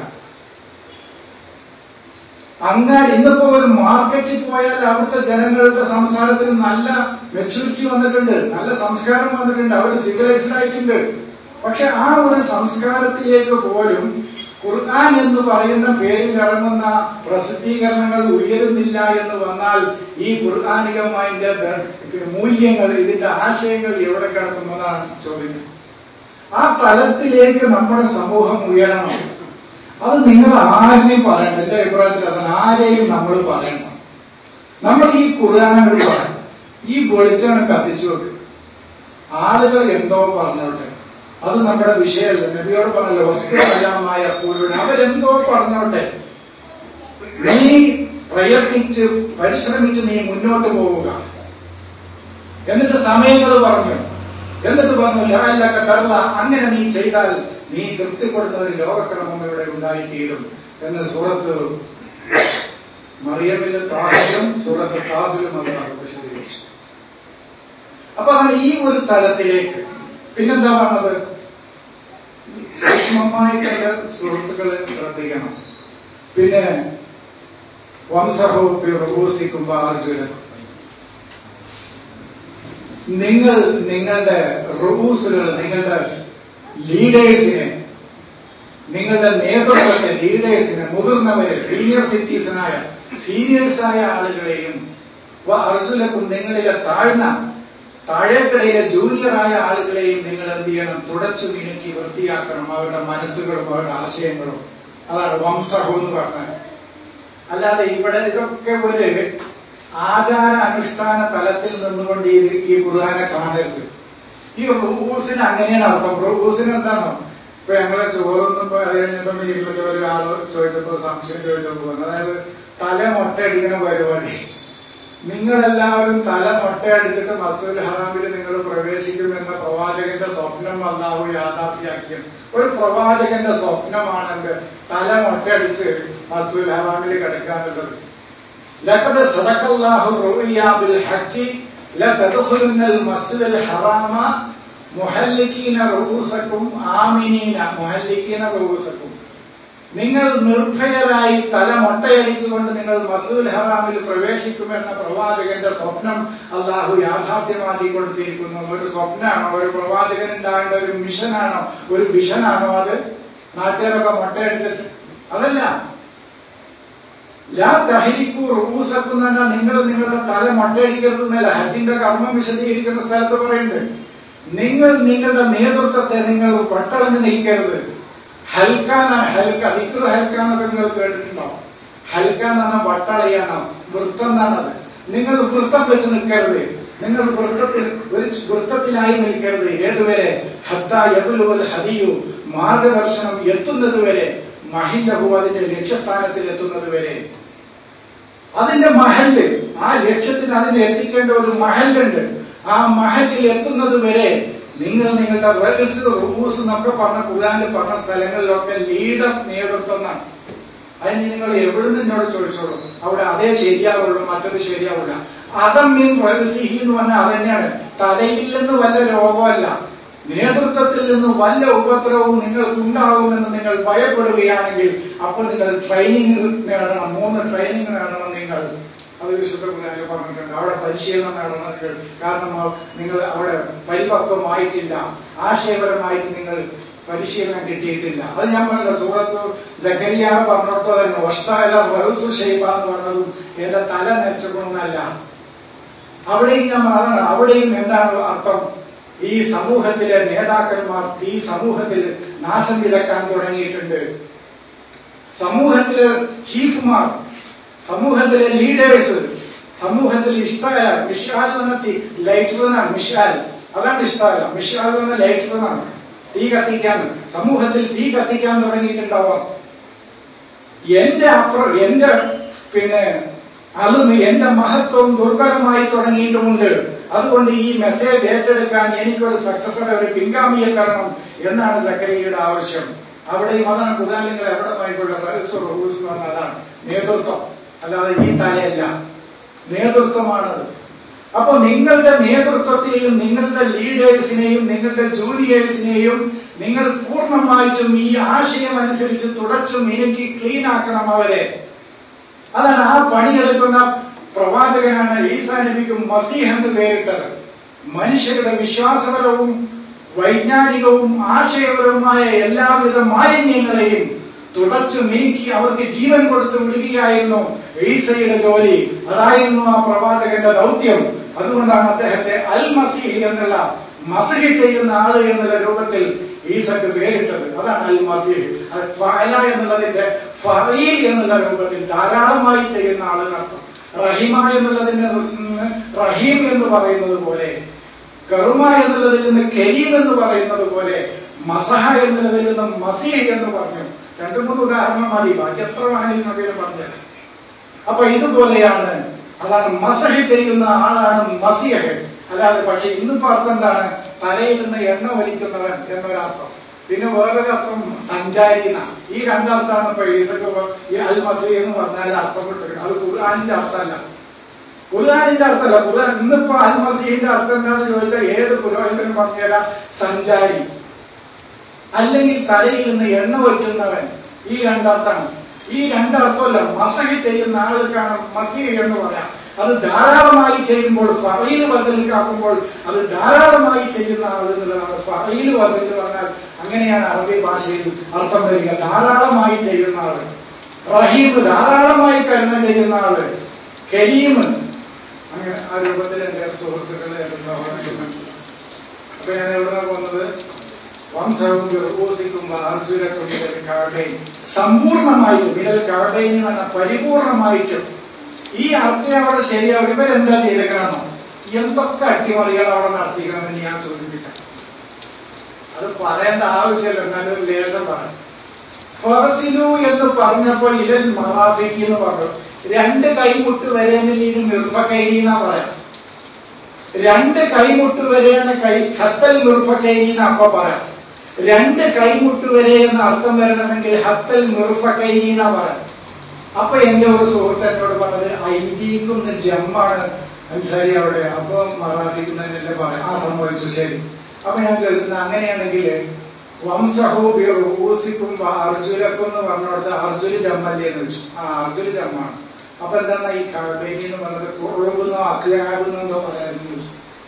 അങ്ങാടി ഇന്നിപ്പോ ഒരു മാർക്കറ്റിൽ പോയാൽ അവിടുത്തെ ജനങ്ങളുടെ സംസാരത്തിൽ നല്ല മെച്ചൂരിറ്റി വന്നിട്ടുണ്ട് നല്ല സംസ്കാരം വന്നിട്ടുണ്ട് അവർ സിവിലൈസ്ഡ് ആയിട്ടുണ്ട് പക്ഷെ ആ ഒരു സംസ്കാരത്തിലേക്ക് പോലും ഖുർആൻ എന്ന് പറയുന്ന പേരിൽ ഇറങ്ങുന്ന പ്രസിദ്ധീകരണങ്ങൾ ഉയരുന്നില്ല എന്ന് വന്നാൽ ഈ ഖുർആാനികമായ മൂല്യങ്ങൾ ഇതിന്റെ ആശയങ്ങൾ എവിടെ കിടക്കുന്നതാണ് ചോദ്യം ആ തലത്തിലേക്ക് നമ്മുടെ സമൂഹം ഉയരണം അത് നിങ്ങൾ ആരെയും പറയണ്ട എന്റെ അഭിപ്രായത്തിൽ അത് ആരെയും നമ്മൾ പറയണം നമ്മൾ ഈ ഖുർആാനങ്ങൾ പറയണം ഈ വെളിച്ചം കത്തിച്ചു വെക്ക് ആളുകൾ എന്തോ പറഞ്ഞോട്ടെ അത് നമ്മുടെ വിഷയമല്ല നബിയോട് പറഞ്ഞല്ലോ വസ്തുതമായ പൂരുവിന് അവരെന്തോ പറഞ്ഞോട്ടെ നീ പ്രയത്നിച്ച് പരിശ്രമിച്ച് നീ മുന്നോട്ട് പോവുക എന്നിട്ട് സമയങ്ങൾ പറഞ്ഞു എന്നിട്ട് പറഞ്ഞു ലാലൊക്കെ കരുത അങ്ങനെ നീ ചെയ്താൽ നീ തൃപ്തിപ്പെടുന്ന ഒരു ലോകക്രമം ഇവിടെ ഉണ്ടായിത്തീരും എന്ന് സൂറത്ത് മറിയമില് താഹിലും സൂറത്ത് താഹിലും അത് വിശദീകരിച്ചു അപ്പൊ അതാണ് ഈ ഒരു തലത്തിലേക്ക് പിന്നെന്താ പറഞ്ഞത് സൂക്ഷ്മമായിട്ട് എന്റെ സുഹൃത്തുക്കളെ ശ്രദ്ധിക്കണം പിന്നെ വംശഹോ റൂസിക്കുമ്പോ അർജുന നിങ്ങൾ നിങ്ങളുടെ റൂസുകൾ നിങ്ങളുടെ ലീഡേഴ്സിനെ നിങ്ങളുടെ നേതൃത്വത്തെ ലീഡേഴ്സിനെ മുതിർന്നവരെ സീനിയർ സിറ്റീസനായ സീനിയേഴ്സായ ആളുകളെയും അർജുനക്കും നിങ്ങളിലെ താഴ്ന്ന താഴേക്കടയിലെ ജൂനിയറായ ആളുകളെയും നിങ്ങൾ എന്ത് ചെയ്യണം തുടച്ചു മിനുക്കി വൃത്തിയാക്കണം അവരുടെ മനസ്സുകളും അവരുടെ ആശയങ്ങളും അതാണ് വംശഹു എന്ന് പറഞ്ഞത് അല്ലാതെ ഇവിടെ ഇതൊക്കെ ഒരു ആചാര അനുഷ്ഠാന തലത്തിൽ നിന്നുകൊണ്ട് ഈ ഈ ഖുർആനെ കാണരുത് ഈ റൂസിന് അങ്ങനെയാണ് അർത്ഥം റൂസിന് എന്താണോ ഇപ്പൊ ഞങ്ങളെ ചോറുന്നപ്പോ അത് കഴിഞ്ഞപ്പോ ഇരുന്നിട്ട് ഒരാള് ചോദിച്ചപ്പോ സംശയം ചോദിച്ചപ്പോ പറഞ്ഞു അതായത് തല മൊട്ടയടിക്കുന്ന പരിപാടി നിങ്ങളെല്ലാവരും തല മൊട്ടയടിച്ചിട്ട് മസൂൽ ഹറാമിൽ നിങ്ങൾ പ്രവേശിക്കുമെന്ന പ്രവാചകന്റെ സ്വപ്നം വന്നാവും യാഥാർത്ഥ്യാക്കിയം ഒരു പ്രവാചകന്റെ സ്വപ്നമാണ് എന്റെ തല മൊട്ടയടിച്ച് മസൂൽ ഹറാമിൽ കിടക്കാന്നുള്ളത് ലക്കത് സദക്കല്ലാഹു റുഇയ ബിൽ ഹക്കി ലതദ്ഖുലുന്നൽ മസ്ജിദൽ ഹറാമ മുഹല്ലിക്കീന റൂസക്കും ആമിനീന മുഹല്ലിക്കീന റൂസക്കും നിങ്ങൾ നിർഭയരായി തല മൊട്ടയടിച്ചുകൊണ്ട് നിങ്ങൾ മസൂൽ ഹറാമിൽ പ്രവേശിക്കുമെന്ന പ്രവാചകന്റെ സ്വപ്നം അള്ളാഹു യാഥാർത്ഥ്യമാക്കി കൊടുത്തിരിക്കുന്നു ഒരു സ്വപ്നമാണോ ഒരു പ്രവാചകൻ ഉണ്ടാകേണ്ട ഒരു മിഷനാണോ ഒരു വിഷനാണോ അത് നാട്ടുകാരൊക്കെ മൊട്ടയടിച്ചിട്ട് അതല്ല ലാ തഹരിക്കു റൂസക്കും എന്ന് പറഞ്ഞാൽ നിങ്ങൾ നിങ്ങളുടെ തല മൊട്ടയടിക്കരുത് എന്നല്ല ഹജ്ജിന്റെ കർമ്മം വിശദീകരിക്കുന്ന സ്ഥലത്ത് പറയുന്നുണ്ട് നിങ്ങൾ നിങ്ങളുടെ നേതൃത്വത്തെ നിങ്ങൾ വട്ടളഞ്ഞ് നിൽക്കരുത് ഹൽക്കാനാണ് ഹൽക്ക വിക്രു ഹൽക്ക എന്നൊക്കെ നിങ്ങൾ കേട്ടിട്ടുണ്ടോ ഹൽക്ക എന്ന് പറഞ്ഞാൽ വട്ടളയാണ് വൃത്തം എന്നാണത് നിങ്ങൾ വൃത്തം വെച്ച് നിൽക്കരുത് നിങ്ങൾ വൃത്തത്തിൽ ഒരു വൃത്തത്തിലായി നിൽക്കരുത് ഏതുവരെ ഹത്ത യബുലുവൽ ഹദിയു മാർഗദർശനം എത്തുന്നത് വരെ മഹില്ലഹു അതിന്റെ ലക്ഷ്യസ്ഥാനത്തിൽ എത്തുന്നത് വരെ അതിന്റെ മഹല് ആ ലക്ഷ്യത്തിന് അതിനെ എത്തിക്കേണ്ട ഒരു മഹലുണ്ട് ആ മഹലിൽ എത്തുന്നത് വരെ നിങ്ങൾ നിങ്ങളുടെ റെഗസ് റൂസ് എന്നൊക്കെ പറഞ്ഞ ഖുർആാനിൽ പറഞ്ഞ സ്ഥലങ്ങളിലൊക്കെ ലീഡർ നേതൃത്വം എന്നാണ് അതിന് നിങ്ങൾ എവിടുന്ന് എന്നോട് ചോദിച്ചോളൂ അവിടെ അതേ ശരിയാവുള്ളൂ മറ്റത് ശരിയാവില്ല അതം മീൻ റഹസിഹി എന്ന് പറഞ്ഞാൽ അതന്നെയാണ് തലയിൽ നിന്ന് വല്ല രോഗമല്ല നേതൃത്വത്തിൽ നിന്ന് വല്ല ഉപദ്രവവും നിങ്ങൾക്കുണ്ടാകുമെന്ന് നിങ്ങൾ ഭയപ്പെടുകയാണെങ്കിൽ അപ്പോൾ നിങ്ങൾ ട്രെയിനിങ് നേടണം മൂന്ന് ട്രെയിനിങ് നേടണം നിങ്ങൾ അത് വിശുദ്ധ ഖുർആനിൽ പറഞ്ഞിട്ടുണ്ട് അവിടെ പരിശീലനം നേടണം നിങ്ങൾ കാരണം നിങ്ങൾ അവിടെ പരിപക്വമായിട്ടില്ല ആശയപരമായിട്ട് നിങ്ങൾ പരിശീലനം കിട്ടിയിട്ടില്ല അത് ഞാൻ പറഞ്ഞ സൂറത്ത് ജക്കരിയ പറഞ്ഞിടത്തോ തന്നെ ഒഷ്ടാല റഹസു ഷെയ്ബ എന്ന് പറഞ്ഞതും എന്റെ തല നെച്ചണമെന്നല്ല അവിടെയും ഞാൻ പറഞ്ഞത് അവിടെയും എന്താണ് അർത്ഥം ഈ സമൂഹത്തിലെ നേതാക്കന്മാർ ഈ സമൂഹത്തിൽ നാശം വിതക്കാൻ തുടങ്ങിയിട്ടുണ്ട് സമൂഹത്തിലെ ചീഫുമാർ സമൂഹത്തിലെ ലീഡേഴ്സ് സമൂഹത്തിൽ ഇഷ്ടമായ മിഷാൽ എന്ന ലൈറ്റർ എന്നാണ് മിഷാൽ അതാണ് ഇഷ്ടമല്ല മിഷാൽ എന്ന ലൈറ്റർ എന്നാണ് തീ കത്തിക്കാൻ സമൂഹത്തിൽ തീ കത്തിക്കാൻ തുടങ്ങിയിട്ടുണ്ടാവാം എന്റെ അപ്പുറം എന്റെ പിന്നെ അതൊന്ന് എന്റെ മഹത്വം ദുർബലമായി തുടങ്ങിയിട്ടുമുണ്ട് അതുകൊണ്ട് ഈ മെസ്സേജ് ഏറ്റെടുക്കാൻ എനിക്കൊരു സക്സസറെ ഒരു പിൻഗാമിയെ തരണം എന്നാണ് സക്കരിയയുടെ ആവശ്യം അവിടെയും അതാണ് കുതാലിങ്ങൾ എവിടെ പോയിക്കൊള്ള റഹസ്യ റൂസ് എന്ന് പറഞ്ഞാൽ അതാണ് നേതൃത്വം അല്ലാതെ ഈ തലയല്ല നേതൃത്വമാണത് അപ്പൊ നിങ്ങളുടെ നേതൃത്വത്തെയും നിങ്ങളുടെ ലീഡേഴ്സിനെയും നിങ്ങളുടെ ജൂനിയേഴ്സിനെയും നിങ്ങൾ പൂർണ്ണമായിട്ടും ഈ ആശയം അനുസരിച്ച് തുടച്ചും എനിക്ക് ക്ലീൻ ആക്കണം അവരെ അതാണ് ആ പണിയെടുക്കുന്ന പ്രവാചകനാണ് ഈസാ നബിക്കും മസീഹ് എന്ന് പേരിട്ടത് മനുഷ്യരുടെ വിശ്വാസപരവും വൈജ്ഞാനികവും ആശയപരവുമായ എല്ലാവിധ മാലിന്യങ്ങളെയും തുടച്ചു നീക്കി അവർക്ക് ജീവൻ കൊടുത്ത് വിടുകയായിരുന്നു ഈസയുടെ ജോലി അതായിരുന്നു ആ പ്രവാചകന്റെ ദൗത്യം അതുകൊണ്ടാണ് അദ്ദേഹത്തെ അൽ മസീഹ് എന്നുള്ള മസഹി ചെയ്യുന്ന ആള് എന്നുള്ള രൂപത്തിൽ ഈസക്ക് പേരിട്ടത് അതാണ് അൽ മസീഹ് അത് ഫഅല എന്നുള്ളതിന്റെ ഫറീൽ എന്നുള്ള രൂപത്തിൽ ധാരാളമായി ചെയ്യുന്ന ആളെന്നർത്ഥം റഹിമ എന്നുള്ളതിന് റഹീം എന്ന് പറയുന്നത് പോലെ കറുമ എന്നുള്ളതിൽ നിന്ന് കരീം എന്ന് പറയുന്നത് പോലെ മസഹ എന്നുള്ളതിൽ നിന്ന് മസീഹ് എന്ന് പറഞ്ഞു രണ്ടു മൂന്ന് ഉദാഹരണം മതി ബാക്കി എത്ര വേണമെങ്കിലും നബിയിൽ പറഞ്ഞത് അപ്പൊ ഇതുപോലെയാണ് അതാണ് മസഹ് ചെയ്യുന്ന ആളാണ് മസിയഹ് അല്ലാതെ പക്ഷെ ഇന്നിപ്പോ അർത്ഥം എന്താണ് തലയിൽ നിന്ന് എണ്ണ വലിക്കുന്നവൻ എന്നൊരർത്ഥം പിന്നെ വേറൊരു അർത്ഥം സഞ്ചാരി എന്നാണ് ഈ രണ്ടർത്ഥമാണ് ഇപ്പൊ ഈസക്ക് ഈ അൽ മസീ എന്ന് പറഞ്ഞാൽ അർത്ഥം കൊടുത്തിരിക്കുന്നത് അത് ഖുർആാനിന്റെ അർത്ഥമല്ല ഖുർആാനിന്റെ അർത്ഥമല്ല ഖുർആൻ ഇന്നിപ്പോ അൽ മസീഹിന്റെ അർത്ഥം എന്താണെന്ന് ചോദിച്ചാൽ ഏത് പുരോഹിതനും പറഞ്ഞുതരാം സഞ്ചാരി അല്ലെങ്കിൽ തലയിൽ നിന്ന് എണ്ണ വയ്ക്കുന്നവൻ ഈ രണ്ടർത്ഥമാണ് ഈ രണ്ടർത്ഥമല്ല മസഹ് ചെയ്യുന്ന ആൾക്കാണ് മസീഹ് എന്ന് പറയാം അത് ധാരാളമായി ചെയ്യുമ്പോൾ ഫറയിൽ വസലിക്കാക്കുമ്പോൾ അത് ധാരാളമായി ചെയ്യുന്ന ആൾ എന്നുള്ളതാണ് ഫറയിൽ വസൽ പറഞ്ഞാൽ അങ്ങനെയാണ് അറബി ഭാഷയിൽ അർത്ഥം വരിക ധാരാളമായി ചെയ്യുന്ന ആള് റഹീം ധാരാളമായി കരുണ ചെയ്യുന്ന ആള് കരീം അങ്ങനെ ആ രൂപത്തിൽ എന്റെ സുഹൃത്തുക്കളെ എന്റെ സഹോദരങ്ങൾ അപ്പൊ ഞാൻ എവിടെ പോകുന്നത് വംശവും ഊസിക്കും അർജുനക്കും മിനൽ കാടയും സമ്പൂർണമായിട്ടും മിനൽ കാടയും എന്ന് പറഞ്ഞാൽ പരിപൂർണമായിട്ടും ഈ അർത്ഥം അവിടെ ശരിയാവും ഇവരെന്താ ചെയ്തേക്കണമെന്നോ എന്തൊക്കെ അട്ടിമറികൾ അവിടെ നടത്തിക്കണമെന്ന് ഞാൻ സൂചിപ്പിക്കാം അത് പറയേണ്ട ആവശ്യമില്ല എന്നാലും ഒരു ലേശം പറയാം ഫറസിലു എന്ന് പറഞ്ഞപ്പോൾ ഇലൻ മഹാബിക്ക് എന്ന് പറഞ്ഞു രണ്ട് കൈമുട്ട് വരേണ്ടിലും നിർഭകൈരി എന്നാ പറയാം രണ്ട് കൈമുട്ട് വരെയാണ് കൈ ഹത്തൽ നിർഫക്കൈനി എന്ന് അപ്പൊ പറയാം രണ്ട് കൈമുട്ട് വരെ എന്ന അർത്ഥം വരണമെങ്കിൽ ഹത്തൽ നിർഫക്കൈനി എന്നാ പറയാം അപ്പൊ എന്റെ ഒരു സുഹൃത്ത് എന്നോട് പറഞ്ഞത് ഐദീക്കും ജമ്മാണ് അൻസാരി അവിടെ അപ്പൊ മറാഠിക്കുന്നതിനെ പറയാം ആ സംഭവിച്ചു ശരി അപ്പൊ ഞാൻ ചോദിക്കുന്നത് അങ്ങനെയാണെങ്കിൽ വംസഹോ ഊസിക്കും അർജുനക്കും എന്ന് പറഞ്ഞോടത്ത് അർജുന ജമ്മല്ലേ എന്ന് വെച്ചു ആ അർജുന ജമ്മാണ് അപ്പൊ എന്താണ് ഈ ബേബി എന്ന് പറഞ്ഞത് കുറുകുന്നോ അക്ലാകുന്നോ പറയാമെന്ന് ചോദിച്ചു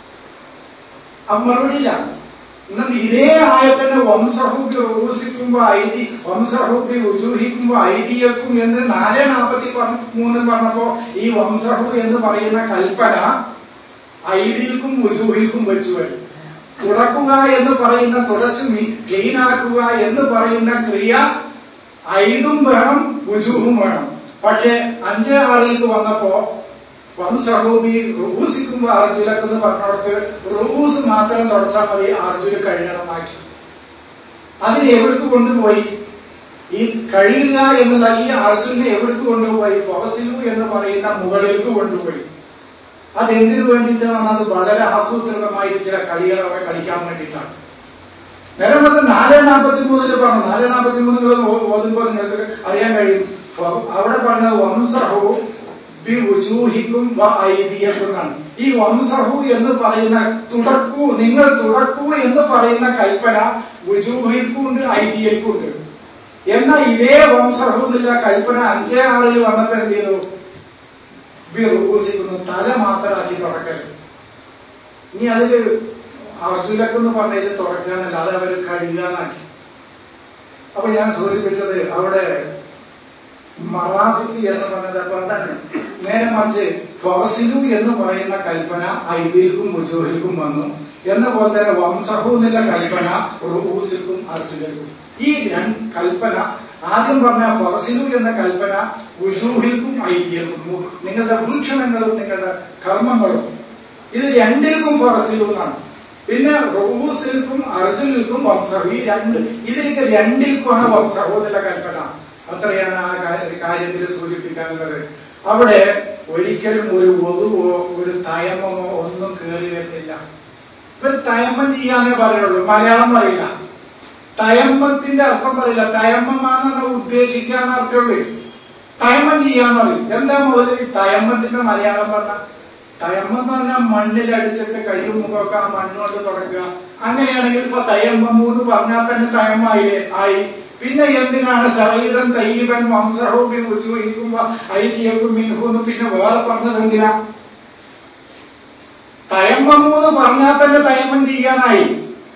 അപ്പൊ മറുപടിയില്ല എന്നിട്ട് ഇതേ ആയത്തിന് വംസഹൂബി റൂസിക്കുമ്പോ ഐതി വംസഹൂബി ഉജൂഹിക്കുമ്പോ ഐതിയക്കും എന്ന് നാല് നാൽപ്പത്തി മൂന്ന് പറഞ്ഞപ്പോ ഈ വംസഹു എന്ന് പറയുന്ന കൽപ്പന ഐതിൽക്കും ഉജൂഹിൽക്കും വെച്ചു വരും തുടക്കുക എന്ന് പറയുന്ന തുടച്ചു ക്ലീനാക്കുക എന്ന് പറയുന്ന ക്രിയ ഐതും വേണം ഉജൂഹും വേണം പക്ഷെ അഞ്ച് ആറിലേക്ക് വന്നപ്പോ വംസഹൂബി റുബൂസിക്കുമ്പോ അർജുലക്കെന്ന് പറഞ്ഞോടത്ത് റുബൂസ് മാത്രം തുടച്ചാൽ മതി അർജുന കഴിയണമാക്കി അതിന് എവിടേക്ക് കൊണ്ടുപോയി ഈ കഴിയുക എന്നുള്ള ഈ അർജുനെ എവിടേക്ക് കൊണ്ടുപോയി ഫഹസിലു എന്ന് പറയുന്ന മുകളിലേക്ക് കൊണ്ടുപോയി അതെന്തിനു വേണ്ടിയിട്ടാണ് അത് വളരെ ആസൂത്രിതമായിട്ട് ചില കളികൾ അവിടെ കളിക്കാൻ വേണ്ടിയിട്ടാണ് നേരെ മറിച്ച് നാല് നാൽപ്പത്തി മൂന്നില് പറഞ്ഞു നാല് നാൽപ്പത്തി മൂന്നിൽ ഓതുമ്പോൾ നിങ്ങൾക്ക് അറിയാൻ കഴിയും അവിടെ പറഞ്ഞത് വംസഹു ബി ഉജൂഹിക്കും ഐതിയക്കുന്നാണ് ഈ വംസഹു എന്ന് പറയുന്ന തുടക്കൂ നിങ്ങൾ തുടക്കൂ എന്ന് പറയുന്ന കൽപ്പന ഉജൂഹിക്കുണ്ട് ഐതിയക്കുണ്ട് എന്നാൽ ഇതേ വംസഹു എന്നുള്ള കൽപ്പന അഞ്ചേ ആറിൽ വന്നപ്പോ എന്ത് ചെയ്തു ബി റുബൂസിക്കുന്നു തല മാത്രമാക്കി തുടക്കരുത് ഇനി അതില് അർജുനക്കെന്ന് പറഞ്ഞതിൽ തുടക്കാനല്ല അത് അവർ കഴുകാനാക്കി അപ്പൊ ഞാൻ സൂചിപ്പിച്ചത് അവിടെ മറാഫിക്ക് എന്ന് പറഞ്ഞത് അപ്പൊ എന്താണ് നേരെ മറിച്ച് ഫസിലു എന്ന് പറയുന്ന കൽപ്പന ഐതിൽക്കും മുജോഹിൽക്കും വന്നു എന്ന പോലെ തന്നെ വംസഹു എന്നുള്ള കൽപ്പന റുബൂസിൽക്കും അർജുനൽക്കും ഈ രണ്ട് കൽപ്പന ആദ്യം പറഞ്ഞ ഫസിലു എന്ന കൽപ്പന ഉജൂഹിൽക്കും ഐതിയൽക്കും നിങ്ങളുടെ വീക്ഷണങ്ങളും നിങ്ങളുടെ കർമ്മങ്ങളും ഇത് രണ്ടിൽക്കും ഫറസിലു എന്നാണ് പിന്നെ റൂസിൽക്കും അർജുനിൽക്കും വംസഹു ഈ രണ്ട് ഇതിലേക്ക് രണ്ടിൽക്കുമാണ് വംസഹു എന്നുള്ള കൽപ്പന അത്രയാണ് ആ കാര്യത്തിൽ സൂചിപ്പിക്കാനുള്ളത് അവിടെ ഒരിക്കലും ഒരു ഒതുവോ ഒരു തയമമോ ഒന്നും കയറി വരുന്നില്ല ഇവർ തയമ്മം ചെയ്യാനേ പറയുള്ളൂ മലയാളം പറയില്ല തയമ്മത്തിന്റെ അർത്ഥം പറയില്ല തയമ്മമാണെന്ന് ഉദ്ദേശിക്കാൻ അർത്ഥമുള്ളൂ തയമ്മം ചെയ്യാന്ന് പറയും എന്താ മുതൽ ഈ തയമ്മത്തിന്റെ മലയാളം പറഞ്ഞ തയമ്മം എന്ന് പറഞ്ഞാൽ മണ്ണിലടിച്ചിട്ട് കയ്യും മുഖമൊക്കെ ആ മണ്ണുകൊണ്ട് തുടക്കുക അങ്ങനെയാണെങ്കിൽ ഇപ്പൊ തയമ്മു എന്ന് പറഞ്ഞാൽ തന്നെ തയമ്മായില്ലേ ആയി പിന്നെ എന്തിനാണ് സറീതൻ തയ്യബൻ വംസഹോബി ഉച്ചുവഹിക്കുമ്പോ ഐതിയക്കും മിൻഹൂന്ന് പിന്നെ വേറെ പറഞ്ഞത് എന്തിനാ തയമ്മു എന്ന് പറഞ്ഞാൽ തന്നെ തയമ്മം ചെയ്യാനായി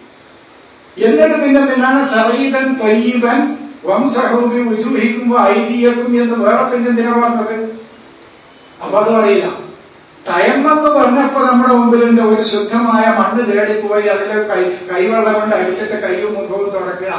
എന്നിട്ട് പിന്നെ എന്തിനാണ് സറീതൻ തൊയ്യബൻ വംസഹോബി ഉച്ചുവഹിക്കുമ്പോ ഐതിയക്കും എന്ന് വേറെ പിന്നെ എന്തിനാ പറഞ്ഞത് അപ്പൊ അത് അറിയില്ല തയമ്മെന്ന് പറഞ്ഞപ്പോ നമ്മുടെ മുമ്പിലുണ്ട് ഒരു ശുദ്ധമായ മണ്ണ് തേടിപ്പോയി അതിൽ കൈ കൈവെള്ളം കൊണ്ട് അടിച്ചിട്ട് കൈയും മുഖവും തുടക്കുക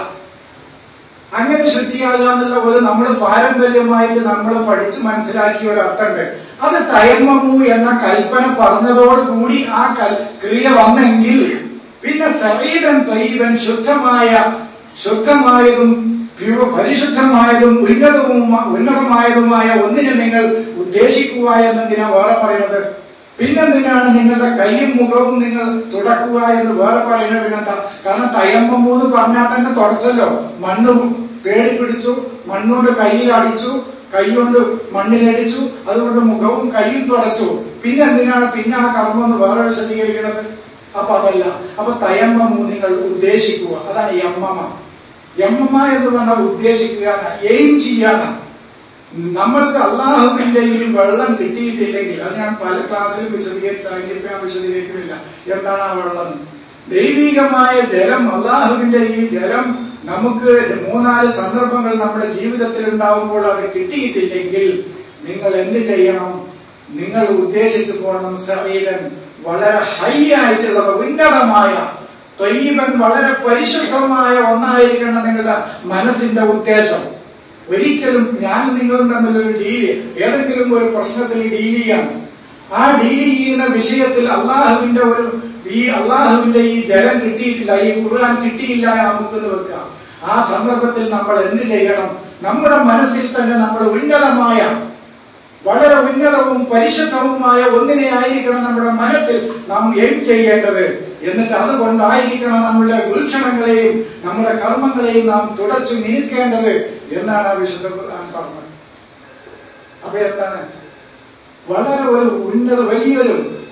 അങ്ങനെ ശുദ്ധിയാകുക എന്നുള്ള ഒരു നമ്മൾ പാരമ്പര്യമായിട്ട് നമ്മൾ പഠിച്ച് മനസ്സിലാക്കിയ ഒരു അർത്ഥമുണ്ട് അത് തയമ്മു എന്ന കൽപ്പന പറഞ്ഞതോടുകൂടി ആ കൽ ക്രിയ വന്നെങ്കിൽ പിന്നെ സവീതൻ ത്വൈവൻ ശുദ്ധമായ ശുദ്ധമായതും പ്യൂർ പരിശുദ്ധമായതും ഉന്നതവും ഉന്നതമായതുമായ ഒന്നിനെ നിങ്ങൾ ഉദ്ദേശിക്കുക എന്നതിനാ വേറെ പറയുന്നത് പിന്നെന്തിനാണ് നിങ്ങളുടെ കൈയും മുഖവും നിങ്ങൾ തുടക്കുക എന്ന് വേറെ പറയുന്നത് പിന്നെന്താ കാരണം തയമ്പം മൂന്ന് പറഞ്ഞാൽ തന്നെ തുടച്ചല്ലോ മണ്ണ് പേടി പിടിച്ചു മണ്ണുകൊണ്ട് കയ്യിൽ അടിച്ചു കൈകൊണ്ട് മണ്ണിലടിച്ചു അതുകൊണ്ട് മുഖവും കൈയും തുടച്ചു പിന്നെ എന്തിനാണ് പിന്നെ ആ കർമ്മം എന്ന് വേറെ വിശദീകരിക്കുന്നത് അപ്പൊ അതല്ല അപ്പൊ തയമ്പം നിങ്ങൾ ഉദ്ദേശിക്കുക അതാണ് യമ്മമ യമ്മമ എന്ന് പറഞ്ഞാൽ ഉദ്ദേശിക്കുക എയിം ചെയ്യാനാണ് നമ്മൾക്ക് അള്ളാഹുവിന്റെ ഈ വെള്ളം കിട്ടിയിട്ടില്ലെങ്കിൽ അത് ഞാൻ പല ക്ലാസ്സിലും വിശദീകരിച്ചാണെങ്കിൽ ഞാൻ വിശദീകരിക്കുന്നില്ല എന്താണ് ആ വെള്ളം ദൈവികമായ ജലം അള്ളാഹുവിന്റെ ഈ ജലം നമുക്ക് മൂന്നാല് സന്ദർഭങ്ങൾ നമ്മുടെ ജീവിതത്തിൽ ഉണ്ടാവുമ്പോൾ അത് കിട്ടിയിട്ടില്ലെങ്കിൽ നിങ്ങൾ എന്ത് ചെയ്യണം നിങ്ങൾ ഉദ്ദേശിച്ചു പോകണം ശരീരം വളരെ ഹൈ ആയിട്ടുള്ളത് ഉന്നതമായ തൊയ്യബൻ വളരെ പരിശുദ്ധമായ ഒന്നായിരിക്കണം നിങ്ങളുടെ മനസ്സിന്റെ ഉദ്ദേശം ഒരിക്കലും ഞാൻ നിങ്ങളും തമ്മിലൊരു ഡീല് ഏതെങ്കിലും ഒരു പ്രശ്നത്തിൽ ഡീൽ ചെയ്യാണ് ആ ഡീൽ ചെയ്യുന്ന വിഷയത്തിൽ അള്ളാഹുവിന്റെ ഒരു ഈ അള്ളാഹുവിന്റെ ഈ ജലം കിട്ടിയിട്ടില്ല ഈ ഖുർആൻ കിട്ടിയില്ല നമുക്കെന്ന് വെക്കുക ആ സന്ദർഭത്തിൽ നമ്മൾ എന്ത് ചെയ്യണം നമ്മുടെ മനസ്സിൽ തന്നെ നമ്മൾ ഉന്നതമായ വളരെ ഉന്നതവും പരിശുദ്ധവുമായ ഒന്നിനെ ആയിരിക്കണം നമ്മുടെ മനസ്സിൽ നാം എയിം ചെയ്യേണ്ടത് എന്നിട്ട് അതുകൊണ്ടായിരിക്കണം നമ്മുടെ വീക്ഷണങ്ങളെയും നമ്മുടെ കർമ്മങ്ങളെയും നാം തുടച്ചു നീക്കേണ്ടത് എന്നാണ് ആ വിശുദ്ധ ഖുർആൻ പറഞ്ഞത് അപ്പൊ എന്താണ് വളരെ ഒരു ഉന്നത വലിയൊരു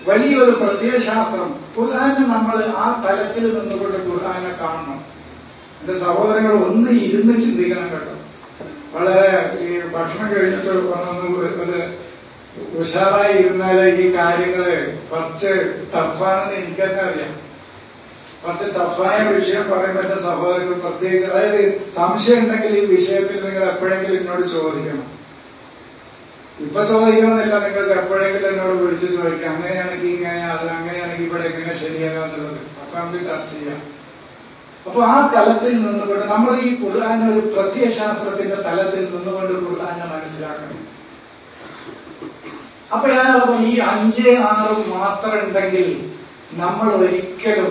വലിയൊരു പ്രത്യയശാസ്ത്രം ഖുർആാനെ നമ്മൾ ആ തലത്തിൽ നിന്നുകൊണ്ട് ഖുർആാനെ കാണണം എന്റെ സഹോദരങ്ങൾ ഒന്ന് ഇരുന്ന് ചിന്തിക്കണം കേട്ടോ വളരെ ഈ ഭക്ഷണം കഴിഞ്ഞിട്ട് ഒന്നൊന്ന് ഒരു ഉഷാറായി ഇരുന്നാല് ഈ കാര്യങ്ങള് കുറച്ച് ടഫാണെന്ന് എനിക്ക് തന്നെ അറിയാം കുറച്ച് ടഫായ വിഷയം പറയുമ്പോൾ എന്റെ സഹോദരങ്ങൾ പ്രത്യേകിച്ച് അതായത് സംശയം ഉണ്ടെങ്കിൽ ഈ വിഷയത്തിൽ നിങ്ങൾ എപ്പോഴെങ്കിലും എന്നോട് ചോദിക്കണം ഇപ്പൊ ചോദിക്കണമെന്നില്ല നിങ്ങൾക്ക് എപ്പോഴെങ്കിലും എന്നോട് വിളിച്ചു ചോദിക്കാം അങ്ങനെയാണെങ്കിൽ ഇങ്ങനെ അത് അങ്ങനെയാണെങ്കിൽ ഇവിടെ എങ്ങനെ ശരിയാകാന്നുള്ളത് അപ്പൊ നമുക്ക് ചർച്ച ചെയ്യാം അപ്പൊ ആ തലത്തിൽ നിന്നുകൊണ്ട് നമ്മൾ ഈ ഖുർആാനെ ഒരു പ്രത്യയശാസ്ത്രത്തിന്റെ തലത്തിൽ നിന്നുകൊണ്ട് ഖുർആാനെ മനസ്സിലാക്കണം അപ്പൊ ഞാനപ്പോ ഈ അഞ്ച് ആറ് മാത്രം ഉണ്ടെങ്കിൽ നമ്മൾ ഒരിക്കലും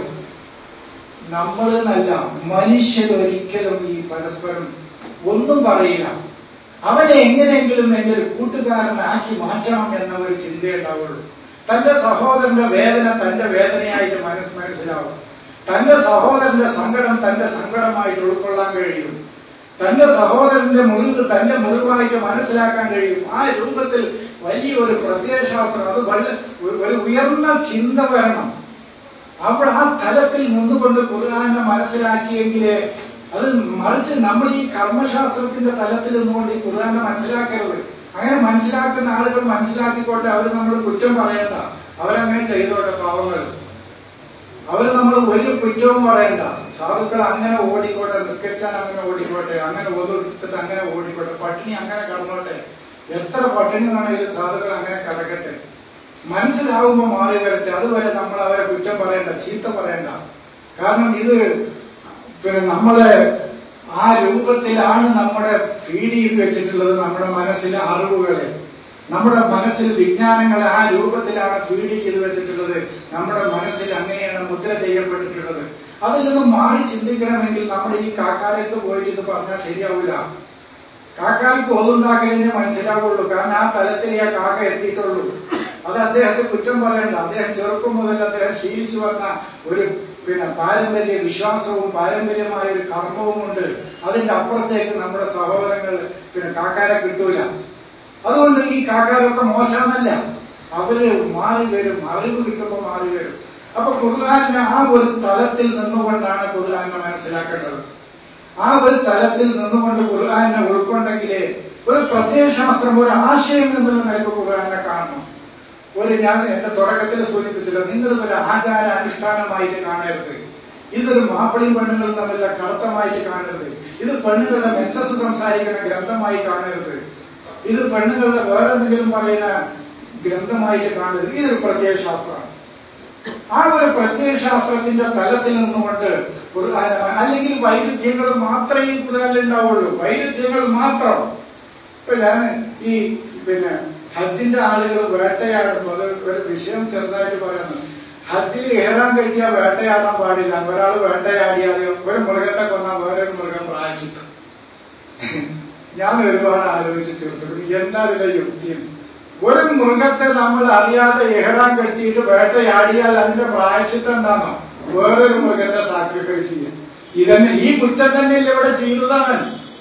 നമ്മൾ എന്നല്ല മനുഷ്യർ ഒരിക്കലും ഈ പരസ്പരം ഒന്നും പറയില്ല അവനെ എങ്ങനെയെങ്കിലും എന്റെ ഒരു കൂട്ടുകാരനാക്കി മാറ്റണം എന്ന ഒരു ചിന്തയുണ്ടാവുള്ളൂ തന്റെ സഹോദരന്റെ വേദന തന്റെ വേദനയായിട്ട് മനസ്സ് മനസ്സിലാവും തന്റെ സഹോദരന്റെ സങ്കടം തന്റെ സങ്കടമായിട്ട് ഉൾക്കൊള്ളാൻ കഴിയും തന്റെ സഹോദരന്റെ മുറിവ് തന്റെ മുറിവായിട്ട് മനസ്സിലാക്കാൻ കഴിയും ആ രൂപത്തിൽ വലിയൊരു പ്രത്യയശാസ്ത്രം അത് വല്ല ഒരു ഉയർന്ന ചിന്ത വരണം അപ്പോൾ ആ തലത്തിൽ നിന്നുകൊണ്ട് ഖുർആാനെ മനസ്സിലാക്കിയെങ്കിലേ അത് മറിച്ച് നമ്മൾ ഈ കർമ്മശാസ്ത്രത്തിന്റെ തലത്തിൽ നിന്നുകൊണ്ട് ഈ ഖുർആാനെ മനസ്സിലാക്കരുത് അങ്ങനെ മനസ്സിലാക്കുന്ന ആളുകൾ മനസ്സിലാക്കിക്കോട്ടെ അവർ നമ്മൾ കുറ്റം പറയണ്ട അവരങ്ങനെ ചെയ്തോട്ടെ പാവങ്ങൾ അവർ നമ്മൾ ഒരു കുറ്റവും പറയണ്ട സാധുക്കൾ അങ്ങനെ ഓടിക്കോട്ടെ നിസ്കരിച്ചാൽ അങ്ങനെ ഓടിക്കോട്ടെ അങ്ങനെ ഒതുക്കിട്ട് അങ്ങനെ ഓടിക്കോട്ടെ പട്ടിണി അങ്ങനെ കടന്നോട്ടെ എത്ര പട്ടിണി വേണമെങ്കിലും സാധുക്കൾ അങ്ങനെ കിടക്കട്ടെ മനസ്സിലാവുമ്പോൾ മാറി വരട്ടെ അതുവരെ നമ്മൾ അവരെ കുറ്റം പറയണ്ട ചീത്ത പറയണ്ട കാരണം ഇത് പിന്നെ നമ്മളെ ആ രൂപത്തിലാണ് നമ്മുടെ ഫീഡ് ചെയ്ത് വെച്ചിട്ടുള്ളത് നമ്മുടെ മനസ്സിലെ അറിവുകളെ നമ്മുടെ മനസ്സിൽ വിജ്ഞാനങ്ങളെ ആ രൂപത്തിലാണ് ഫീഡ് ചെയ്ത് വെച്ചിട്ടുള്ളത് നമ്മുടെ മനസ്സിൽ അങ്ങനെയാണ് മുദ്ര ചെയ്യപ്പെട്ടിട്ടുള്ളത് അതിൽ നിന്ന് മാറി ചിന്തിക്കണമെങ്കിൽ നമ്മൾ ഈ കാക്കാലത്ത് പോയിട്ട് ഇത് പറഞ്ഞാൽ ശരിയാവില്ല കാക്കാർക്ക് ഒതുണ്ടാക്കലിനെ മനസ്സിലാവുള്ളൂ കാരണം ആ തലത്തിലേ ആ കാക്ക എത്തിയിട്ടുള്ളൂ അത് അദ്ദേഹത്തെ കുറ്റം പറയണ്ട അദ്ദേഹം ചെറുപ്പം മുതൽ അദ്ദേഹം ശീലിച്ചു വന്ന ഒരു പിന്നെ പാരമ്പര്യ വിശ്വാസവും പാരമ്പര്യമായ ഒരു കർമ്മവും ഉണ്ട് അതിന്റെ അപ്പുറത്തേക്ക് നമ്മുടെ സഹോദരങ്ങൾ പിന്നെ കാക്കാരെ കിട്ടൂല അതുകൊണ്ട് ഈ കാക്കാരൊക്കെ മോശമെന്നല്ല അവര് മാറി വരും അറിവ് കിട്ടുമ്പോൾ മാറി വരും അപ്പൊ ഖുർആാനെ ആ ഒരു തലത്തിൽ നിന്നുകൊണ്ടാണ് ഖുർആാനെ മനസ്സിലാക്കേണ്ടത് ആ ഒരു തലത്തിൽ നിന്നുകൊണ്ട് ഖുർആാനെ ഉൾക്കൊണ്ടെങ്കിലേ ഒരു പ്രത്യയശാസ്ത്രം ഒരു ആശയം എന്നുള്ള നിലക്ക് ഖുർആാനെ കാണണം ഒരു ഞാൻ എന്റെ തുടക്കത്തിൽ സൂചിപ്പിച്ചല്ലോ നിങ്ങൾ ഒരു ആചാര അനുഷ്ഠാനമായിട്ട് കാണരുത് ഇതൊരു മാപ്പിളിയും പെണ്ണുങ്ങളും തമ്മിലുള്ള കടത്തമായിട്ട് കാണരുത് ഇത് പെണ്ണുങ്ങളുടെ മെച്ചസ് സംസാരിക്കുന്ന ഗ്രന്ഥമായി കാണരുത് ഇത് പെണ്ണുങ്ങളുടെ വേറെ എന്തെങ്കിലും പറയുന്ന ഗ്രന്ഥമായിട്ട് കാണരുത് ഇതൊരു പ്രത്യയശാസ്ത്രമാണ് ആ ഒരു പ്രത്യയശാസ്ത്രത്തിന്റെ തലത്തിൽ നിന്നുകൊണ്ട് അല്ലെങ്കിൽ വൈരുദ്ധ്യങ്ങൾ മാത്രമേ ഈ ഖുർആനിൽ ഉണ്ടാവുള്ളൂ വൈരുദ്ധ്യങ്ങൾ മാത്രം ഇപ്പൊ ഞാൻ ഈ പിന്നെ ഹജ്ജിന്റെ ആളുകൾ വേട്ടയാടുമ്പോൾ അത് ഒരു വിഷയം ചെറുതായിട്ട് പറയുന്നു ഹജ്ജിൽ ഏറാൻ കഴിഞ്ഞാൽ വേട്ടയാടാൻ പാടില്ല ഒരാൾ വേട്ടയാടിയാൽ ഒരു മൃഗത്തെ കൊന്നാൽ വേറൊരു മൃഗം പ്രായച്ചിട്ട് ഞാൻ ഒരുപാട് ആലോചിച്ച് തീർത്തു എന്താ അതിന്റെ യുക്തിയും ഒരു മൃഗത്തെ നമ്മൾ അറിയാതെ ഏറാൻ കെട്ടിയിട്ട് വേട്ടയാടിയാൽ അതിന്റെ പ്രായച്ചിത്തം എന്താണോ വേറൊരു മൃഗത്തെ സാക്രിഫൈസ് ചെയ്യാം ഇതന്നെ ഈ കുറ്റം തന്നെയല്ലേ ഇവിടെ ചെയ്തതാണ്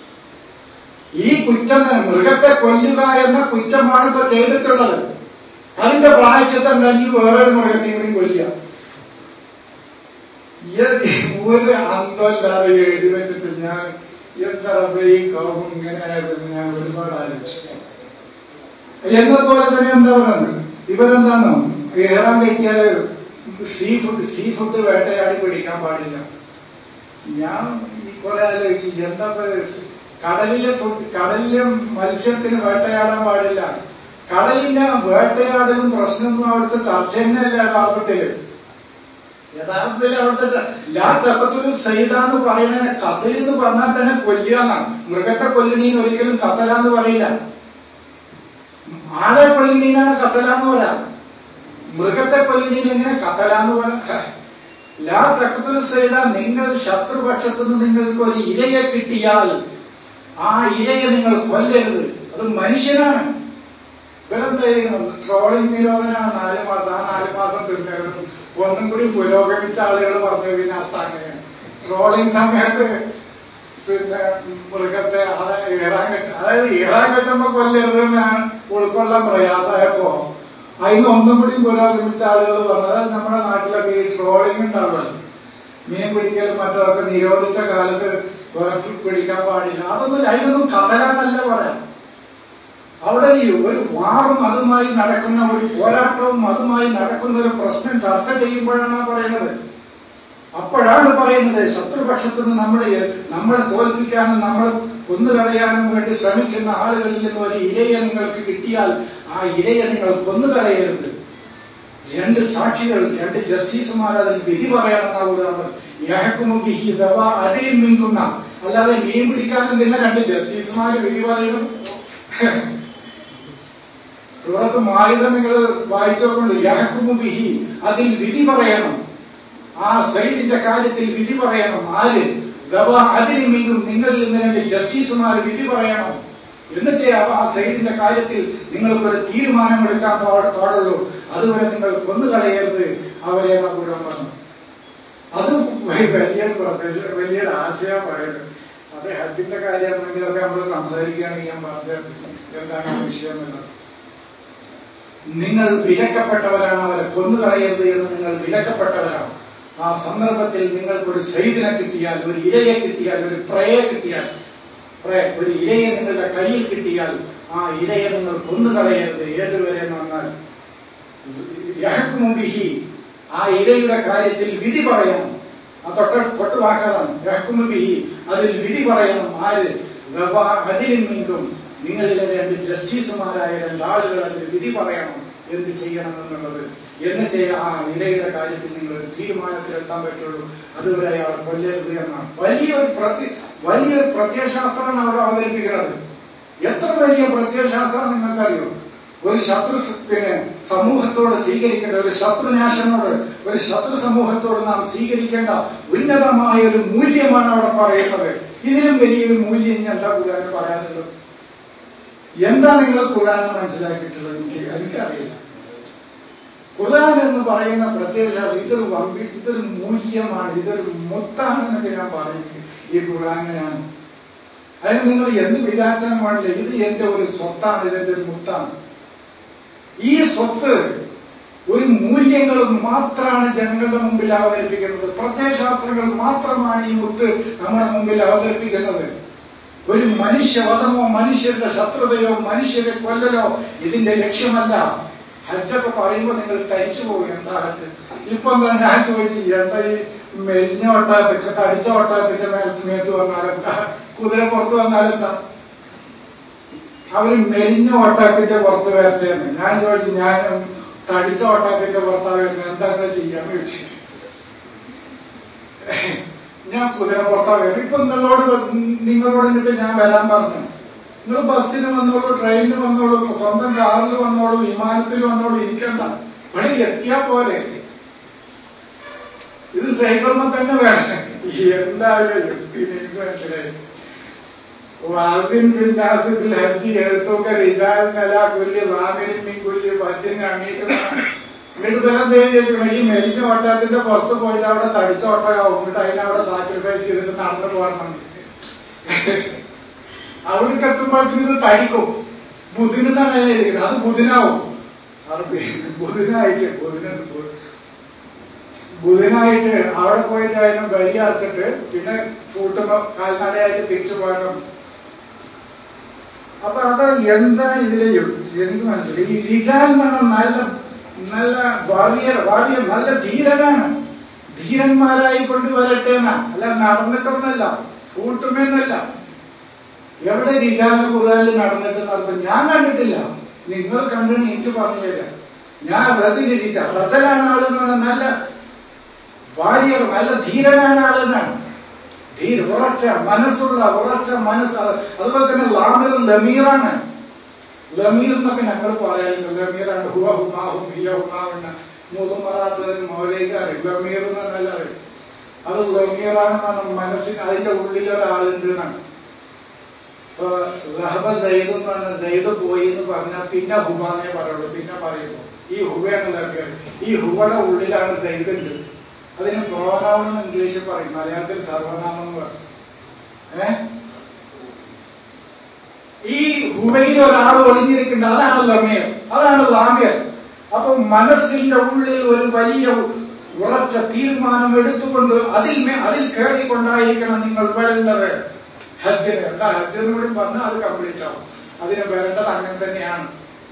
ഈ കുറ്റം മൃഗത്തെ കൊല്ലുക എന്ന കുറ്റമാണ് ഇപ്പൊ ചെയ്തിട്ടുള്ളത് അതിന്റെ പ്രായച്ചിത്തം തന്നെ വേറൊരു മൃഗത്തെ കൂടി കൊല്ലുക ഒരു അന്തമില്ലാതെ എഴുതി വെച്ചിട്ട് ഞാൻ എന്താ ഈ കൗഹം ഇങ്ങനെ ഞാൻ ഒരുപാട് ആലോചിച്ചു എന്നെ പോലെ തന്നെ എന്താ പറയുന്നത് ഇവരെന്താണോ ഏറാൻ കെട്ടിയാല് സീ ഫുഡ് സീ ഫുഡ് വേട്ടയാടി പിടിക്കാൻ പാടില്ല ഞാൻ കുറെ ആലോചിച്ചു എന്താ കടലിലെ ഫുഡ് കടലിലെ മത്സ്യത്തിന് വേട്ടയാടാൻ പാടില്ല കടലിന്റെ വേട്ടയാടലും പ്രശ്നമൊന്നും അവിടുത്തെ ചർച്ച തന്നെയല്ല യഥാർത്ഥത്തില് യഥാർത്ഥത്തിൽ അവിടുത്തെ ലാ തക്കത്തൊരു സൈതാന്ന് പറയുന്ന കത്തൽ എന്ന് പറഞ്ഞാൽ തന്നെ കൊല്ലുകയെന്നാണ് മൃഗത്തെ കൊല്ലുന്നീന് ഒരിക്കലും കത്തലാന്ന് പറയില്ല ആളെ കൊല്ലുന്നീനാണ് കത്തലാന്ന് പറയാം മൃഗത്തെ കൊല്ലുന്നീന് എങ്ങനെ കത്തലാന്ന് പറയാം ലാ തക്കത്തൊരു സൈത നിങ്ങൾ ശത്രുപക്ഷത്തു നിന്ന് നിങ്ങൾക്ക് ഒരു ഇരയെ കിട്ടിയാൽ ആ ഇരയെ നിങ്ങൾ കൊല്ലരുത് അത് മനുഷ്യനാണ് ഇവരെന്തായിരുന്നു ട്രോളിംഗ് നിരോധനമാണ് നാല് മാസം ആ നാല് മാസം തിന്നരുത് ഒന്നും കൂടി പുരോഗമിച്ച ആളുകൾ പറഞ്ഞു പിന്നെ അർത്ഥം അങ്ങനെയാണ് ട്രോളിംഗ് സമയത്ത് പിന്നെ മൃഗത്തെ ഇറാൻ കെട്ട അതായത് ഇറാൻ കെട്ടുമ്പോ കൊല്ലരുത് എന്നാണ് ഉൾക്കൊള്ളാൻ പ്രയാസമായപ്പോ അതിന് ഒന്നും കൂടി പുരോഗമിച്ച ആളുകൾ പറഞ്ഞത് നമ്മുടെ നാട്ടിലൊക്കെ ഈ ട്രോളിംഗ് ഉണ്ടാവുമല്ലോ മീൻ പിടിക്കലും മറ്റൊക്കെ നിരോധിച്ച കാലത്ത് വിറക്കി പിടിക്കാൻ പാടില്ല അതൊന്നും അതിനൊന്നും കഥകാന്നല്ല പറയാം അവിടെ ഈ ഒരു വാറും അതുമായി നടക്കുന്ന ഒരു പോരാട്ടവും അതുമായി നടക്കുന്ന ഒരു പ്രശ്നം ചർച്ച ചെയ്യുമ്പോഴാണ് പറയുന്നത് അപ്പോഴാണ് പറയുന്നത് ശത്രുപക്ഷത്ത് നിന്ന് നമ്മുടെ നമ്മളെ തോൽപ്പിക്കാനും നമ്മളെ കൊന്നുകളയാനും വേണ്ടി ശ്രമിക്കുന്ന ആളുകളിൽ നിന്ന് ഒരു ഇരയെ നിങ്ങൾക്ക് കിട്ടിയാൽ ആ ഇരയെ നിങ്ങൾ കൊന്നുകളയരുത് രണ്ട് സാക്ഷികൾ രണ്ട് ജസ്റ്റിസുമാർ അതിൽ വിധി പറയണമെന്നാവുകയാണ് യഹക്കുമു ബിഹി ദവ അതിലും മിങ്കുന്ന അല്ലാതെ മീൻ പിടിക്കാനും തന്നെ രണ്ട് ജസ്റ്റിസുമാർ വിധി പറയണം സൂറത്ത് മായുധ നിങ്ങൾ വായിച്ചോക്കൊണ്ട് യഹക്കുമു ബിഹി അതിൽ വിധി പറയണം ആ സൈദിന്റെ കാര്യത്തിൽ വിധി പറയണം ആര് ദവ അതിന് മിങ്കും നിങ്ങളിൽ നിന്ന് രണ്ട് ജസ്റ്റിസുമാർ വിധി പറയണം എന്നിട്ടേ ആ സൈദിന്റെ കാര്യത്തിൽ നിങ്ങൾക്കൊരു തീരുമാനമെടുക്കാൻ പാടുള്ളൂ അതുവരെ നിങ്ങൾ കൊന്നുകളയരുത് അവരെ കൂടെ പറഞ്ഞു അത് വലിയ പ്രദേശം വലിയൊരു ആശയം പറയുന്നത് അത് ഹജ്ജിന്റെ കാര്യമാണെങ്കിലൊക്കെ നമ്മൾ സംസാരിക്കുകയാണെങ്കിൽ ഞാൻ പറഞ്ഞത് എന്താണ് വിഷയം എന്നുള്ളത് നിങ്ങൾ വിലക്കപ്പെട്ടവരാണ് അവരെ കൊന്നുകളയരുത് എന്ന് നിങ്ങൾ വിലക്കപ്പെട്ടവരാണ് ആ സന്ദർഭത്തിൽ നിങ്ങൾക്ക് ഒരു സൈദിനെ കിട്ടിയാൽ ഒരു ഇരയെ കിട്ടിയാൽ ഒരു പ്രയെ കിട്ടിയാൽ ഒരു ഇരയെ നിങ്ങളുടെ കയ്യിൽ കിട്ടിയാൽ ആ ഇരയെ നിങ്ങൾ കൊന്നുകളയരുത് ഏതുവരെ എന്ന് പറഞ്ഞാൽ യഹക്കുമുബിഹി ആ ഇരയുടെ കാര്യത്തിൽ വിധി പറയണം ആ തൊട്ട തൊട്ടുവാക്കാതാണ് യഹക്കുമുബിഹി അതിൽ വിധി പറയണം ആര് അതിലും നീങ്കും നിങ്ങളിലെ രണ്ട് ജസ്റ്റിസുമാരായ രണ്ടാളുകൾ അതിൽ വിധി പറയണം എന്ത് ചെയ്യണം എന്നുള്ളത് എന്നിട്ടേ ആ ഇരയുടെ കാര്യത്തിൽ നിങ്ങൾ ഒരു തീരുമാനത്തിലെത്താൻ പറ്റുള്ളൂ അതുവരെ അയാളെ കൊല്ലരുത് എന്നാണ് വലിയൊരു പ്രത്യ വലിയൊരു പ്രത്യയശാസ്ത്രമാണ് അവിടെ അവതരിപ്പിക്കുന്നത് എത്ര വലിയ പ്രത്യയശാസ്ത്രം നിങ്ങൾക്കറിയോ ഒരു ശത്രു പിന്നെ സമൂഹത്തോട് സ്വീകരിക്കേണ്ട ഒരു ശത്രുനാശനോട് ഒരു ശത്രു സമൂഹത്തോട് നാം സ്വീകരിക്കേണ്ട ഉന്നതമായ ഒരു മൂല്യമാണ് അവിടെ പറയുന്നത് ഇതിലും വലിയൊരു മൂല്യം ഞാൻ എന്താ ഖുർആാനിൽ പറയാനുള്ളത് എന്താ നിങ്ങൾ ഖുർആാനെ മനസ്സിലാക്കിയിട്ടുള്ളത് എനിക്ക് എനിക്കറിയില്ല ഖുർആൻ എന്ന് പറയുന്ന പ്രത്യേക ഇതൊരു വമ്പി ഇതൊരു മൂല്യമാണ് ഇതൊരു മുത്താണെന്നൊക്കെ ഞാൻ പറയുന്നത് ഈ ഖുർആാനെ ഞാൻ അതിന് നിങ്ങൾ എന്ത് വിചാരിച്ചാലും പാടില്ല ഇത് എന്റെ ഒരു സ്വത്താണ് ഇതെന്റെ ഒരു മുത്താണ് ഈ സ്വത്ത് ഒരു മൂല്യങ്ങൾ മാത്രമാണ് ജനങ്ങളുടെ മുമ്പിൽ അവതരിപ്പിക്കുന്നത് പ്രത്യയശാസ്ത്രങ്ങൾ മാത്രമാണ് ഈ മുത്ത് നമ്മുടെ മുമ്പിൽ അവതരിപ്പിക്കുന്നത് ഒരു മനുഷ്യവധമോ മനുഷ്യരുടെ ശത്രുതയോ മനുഷ്യരെ കൊല്ലലോ ഇതിന്റെ ലക്ഷ്യമല്ല ഹജ്ജൊക്കെ പറയുമ്പോൾ നിങ്ങൾ തരിച്ചു പോകും എന്താ ഹജ്ജ് ഇപ്പൊ എന്താ ഞാൻ ചോദിച്ചു എന്താ ഈ മെലിഞ്ഞ ഒട്ടാകത്തൊക്കെ തടിച്ച ഒട്ടാകത്തിന്റെ മേലത്ത് മേത്ത് വന്നാലെന്താ കുതിര പുറത്ത് വന്നാലെന്താ അവര് മെലിഞ്ഞ ഒട്ടാകത്തിന്റെ പുറത്ത് വരട്ടെന്ന് ഞാൻ ചോദിച്ചു ഞാൻ തടിച്ച ഒട്ടാകത്തിന്റെ പുറത്താ വരുന്നത് എന്താ ചെയ്യാന്ന് ചോദിച്ചു ഞാൻ കുതിര പുറത്താ വരും ഇപ്പൊ നിങ്ങളോട് നിങ്ങളോട് എന്നിട്ട് ഞാൻ വരാൻ പറഞ്ഞു നിങ്ങൾ ബസ്സിന് വന്നോളൂ ട്രെയിനിന് വന്നോളൂ സ്വന്തം കാറിൽ വന്നോളൂ വിമാനത്തിൽ വന്നോളൂ ഇരിക്കണ്ട ഇവിടെ എത്തിയാ പോലെ ഇത് സൈക്കിളിന് തന്നെ വേണം എന്തായാലും എനിക്ക് മനസ്സിലായി വാദിൻ ബിന്ദാസിൽ ഹജ്ജി എഴുത്തൊക്കെ റിജാൽ നില കുല്യ വാമിനും മിങ്കുല്യ ഭജ്ജിന് അമീട്ട് എന്നിട്ട് ബലം ചോദിച്ചു ഈ മെലിഞ്ഞ ഓട്ടത്തിന്റെ പുറത്ത് പോയിട്ട് അവിടെ തടിച്ച ഓട്ടമാവും എന്നിട്ട് അതിനവിടെ സാക്രിഫൈസ് ചെയ്തിട്ട് നടന്നു പോകണം അവിടേക്ക് എത്തുമ്പോഴേക്കും ഇത് തടിക്കും ബുധിനാണ് എഴുതിയിരിക്കുന്നത് അത് ബുധിനാവും ബുധിനായിട്ട് ബുധിന ബുധനായിട്ട് അവിടെ പോയിട്ട് അതിനെ ബലിയാർത്തിട്ട് പിന്നെ കൂട്ടുമ്പോ കാൽനടയായിട്ട് തിരിച്ചു പോകണം അപ്പൊ അത് എന്താ ഇതിലെ എനിക്ക് മനസ്സിലായി ഈ റിജാൽ എന്നാണ് നല്ല നല്ല വാരിയർ വാരിയർ നല്ല ധീരനാണ് ധീരന്മാരായി കൊണ്ടുവരട്ടെ എന്നാ അല്ല നടന്നിട്ടൊന്നല്ല കൂട്ടുമെന്നല്ല എവിടെ റിജാലിന് ഖുർആാനിൽ നടന്നിട്ട് നടത്തും ഞാൻ കണ്ടിട്ടില്ല നിങ്ങൾ കണ്ടിട്ട് എനിക്ക് പറഞ്ഞില്ല ഞാൻ റസിലിരിച്ച റസലാണ് ആളെന്നാണ് നല്ല വാരിയർ നല്ല ധീരനാണ് ആളെന്നാണ് ധീര ഉറച്ച മനസ്സുള്ള ഉറച്ച മനസ്സ് അതുപോലെ തന്നെ ലാമിർ ലമീറാണ് ലമീർ എന്നൊക്കെ ഞങ്ങൾ പറയാറുണ്ട് ലമീറാണ് ഹുവ ഹുമാഹും ഹിയ ഹുമാവുന്ന മുതുമറാത്തതിന് മൗലികാര് ലമീർ എന്നല്ല അത് ലമീറാണെന്നാണ് മനസ്സിന് അതിന്റെ ഉള്ളിൽ ഒരാളുണ്ട് എന്നാണ് ഇപ്പൊ ലഹബ സൈദ് എന്ന് പറഞ്ഞ സൈദ് പോയി എന്ന് പറഞ്ഞാൽ പിന്നെ ഹുബാന്നേ പറയുള്ളൂ പിന്നെ പറയുള്ളൂ ഈ ഹുബയാണ് ലഭ്യം ഈ ഹുബയുടെ ഉള്ളിലാണ് സൈദ് ഉണ്ട് അതിന് പ്രോനാമം എന്ന് ഇംഗ്ലീഷിൽ പറയും മലയാളത്തിൽ സർവനാമം എന്ന് പറയും ഏ ഈ ഹുബയിൽ ഒരാൾ ഒളിഞ്ഞിരിക്കുന്നുണ്ട് അതാണ് ലമീർ അതാണ് ലാമിയർ അപ്പൊ മനസ്സിന്റെ ഉള്ളിൽ ഒരു വലിയ ഉറച്ച തീരുമാനം എടുത്തുകൊണ്ട് അതിൽ മേ- അതിൽ കയറിക്കൊണ്ടായിരിക്കണം നിങ്ങൾ വരേണ്ടത് ഹജ്ജിന് എന്താ ഹജ്ജിന് കൂടി പറഞ്ഞാൽ അത് കംപ്ലീറ്റ് ആവും അതിന് വരേണ്ടത് അങ്ങനെ തന്നെയാണ്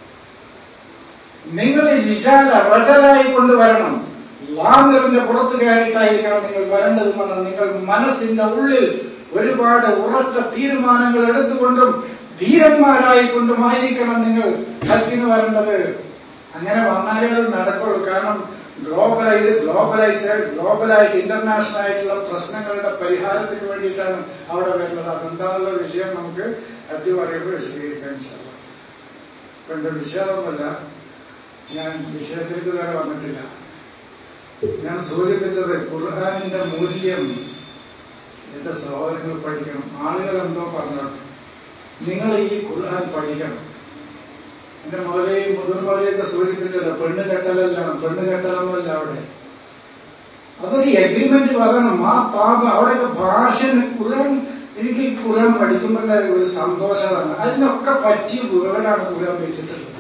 നിങ്ങൾ വിചാര റജലായി കൊണ്ടുവരണം ലാങ്ങറിന്റെ പുറത്ത് കയറിയിട്ടായിരിക്കണം നിങ്ങൾ വരേണ്ടതുമെന്ന് നിങ്ങൾ മനസ്സിന്റെ ഉള്ളിൽ ഒരുപാട് ഉറച്ച തീരുമാനങ്ങൾ എടുത്തുകൊണ്ടും ധീരന്മാരായിക്കൊണ്ടുമായിരിക്കണം നിങ്ങൾ ഹജ്ജിന് വരേണ്ടത് അങ്ങനെ വന്നാലേ അത് നടക്കുള്ളൂ കാരണം ഗ്ലോബലൈസ് ഗ്ലോബലൈസ് ഗ്ലോബലായിട്ട് ഇന്റർനാഷണൽ ആയിട്ടുള്ള പ്രശ്നങ്ങളുടെ പരിഹാരത്തിന് വേണ്ടിയിട്ടാണ് അവിടെ വരുന്നത് അതെന്താണുള്ള വിഷയം നമുക്ക് ഹജ്ജ് പറയുമ്പോൾ വിശദീകരിക്കാൻ സാധിക്കും എന്റെ വിഷയമൊന്നുമല്ല ഞാൻ വിഷയത്തിലേക്ക് വരെ വന്നിട്ടില്ല ഞാൻ സൂചിപ്പിച്ചത് ഖുർആാനിന്റെ മൂല്യം എന്റെ സഹോദരങ്ങൾ പഠിക്കണം ആളുകൾ എന്തോ പറഞ്ഞു നിങ്ങൾ ഈ ഖുർആൻ പഠിക്കണം എന്റെ മുതലെയും മുതിർമകളെയൊക്കെ സൂചിപ്പിച്ചല്ലോ പെണ്ണ് കെട്ടലല്ലാണ് പെണ്ണ് കെട്ടലൊന്നുമല്ല അവിടെ അതൊരു എഗ്രിമെന്റ് പറയണം ആ താപ അവിടെയൊക്കെ ഭാഷ ഖുർആൻ എനിക്ക് ഈ ഖുർആൻ പഠിക്കുമ്പോഴുള്ള ഒരു സന്തോഷമാണ് അതിനൊക്കെ പറ്റിയ വേർഡാണ് ഖുർആൻ വെച്ചിട്ടുള്ളത്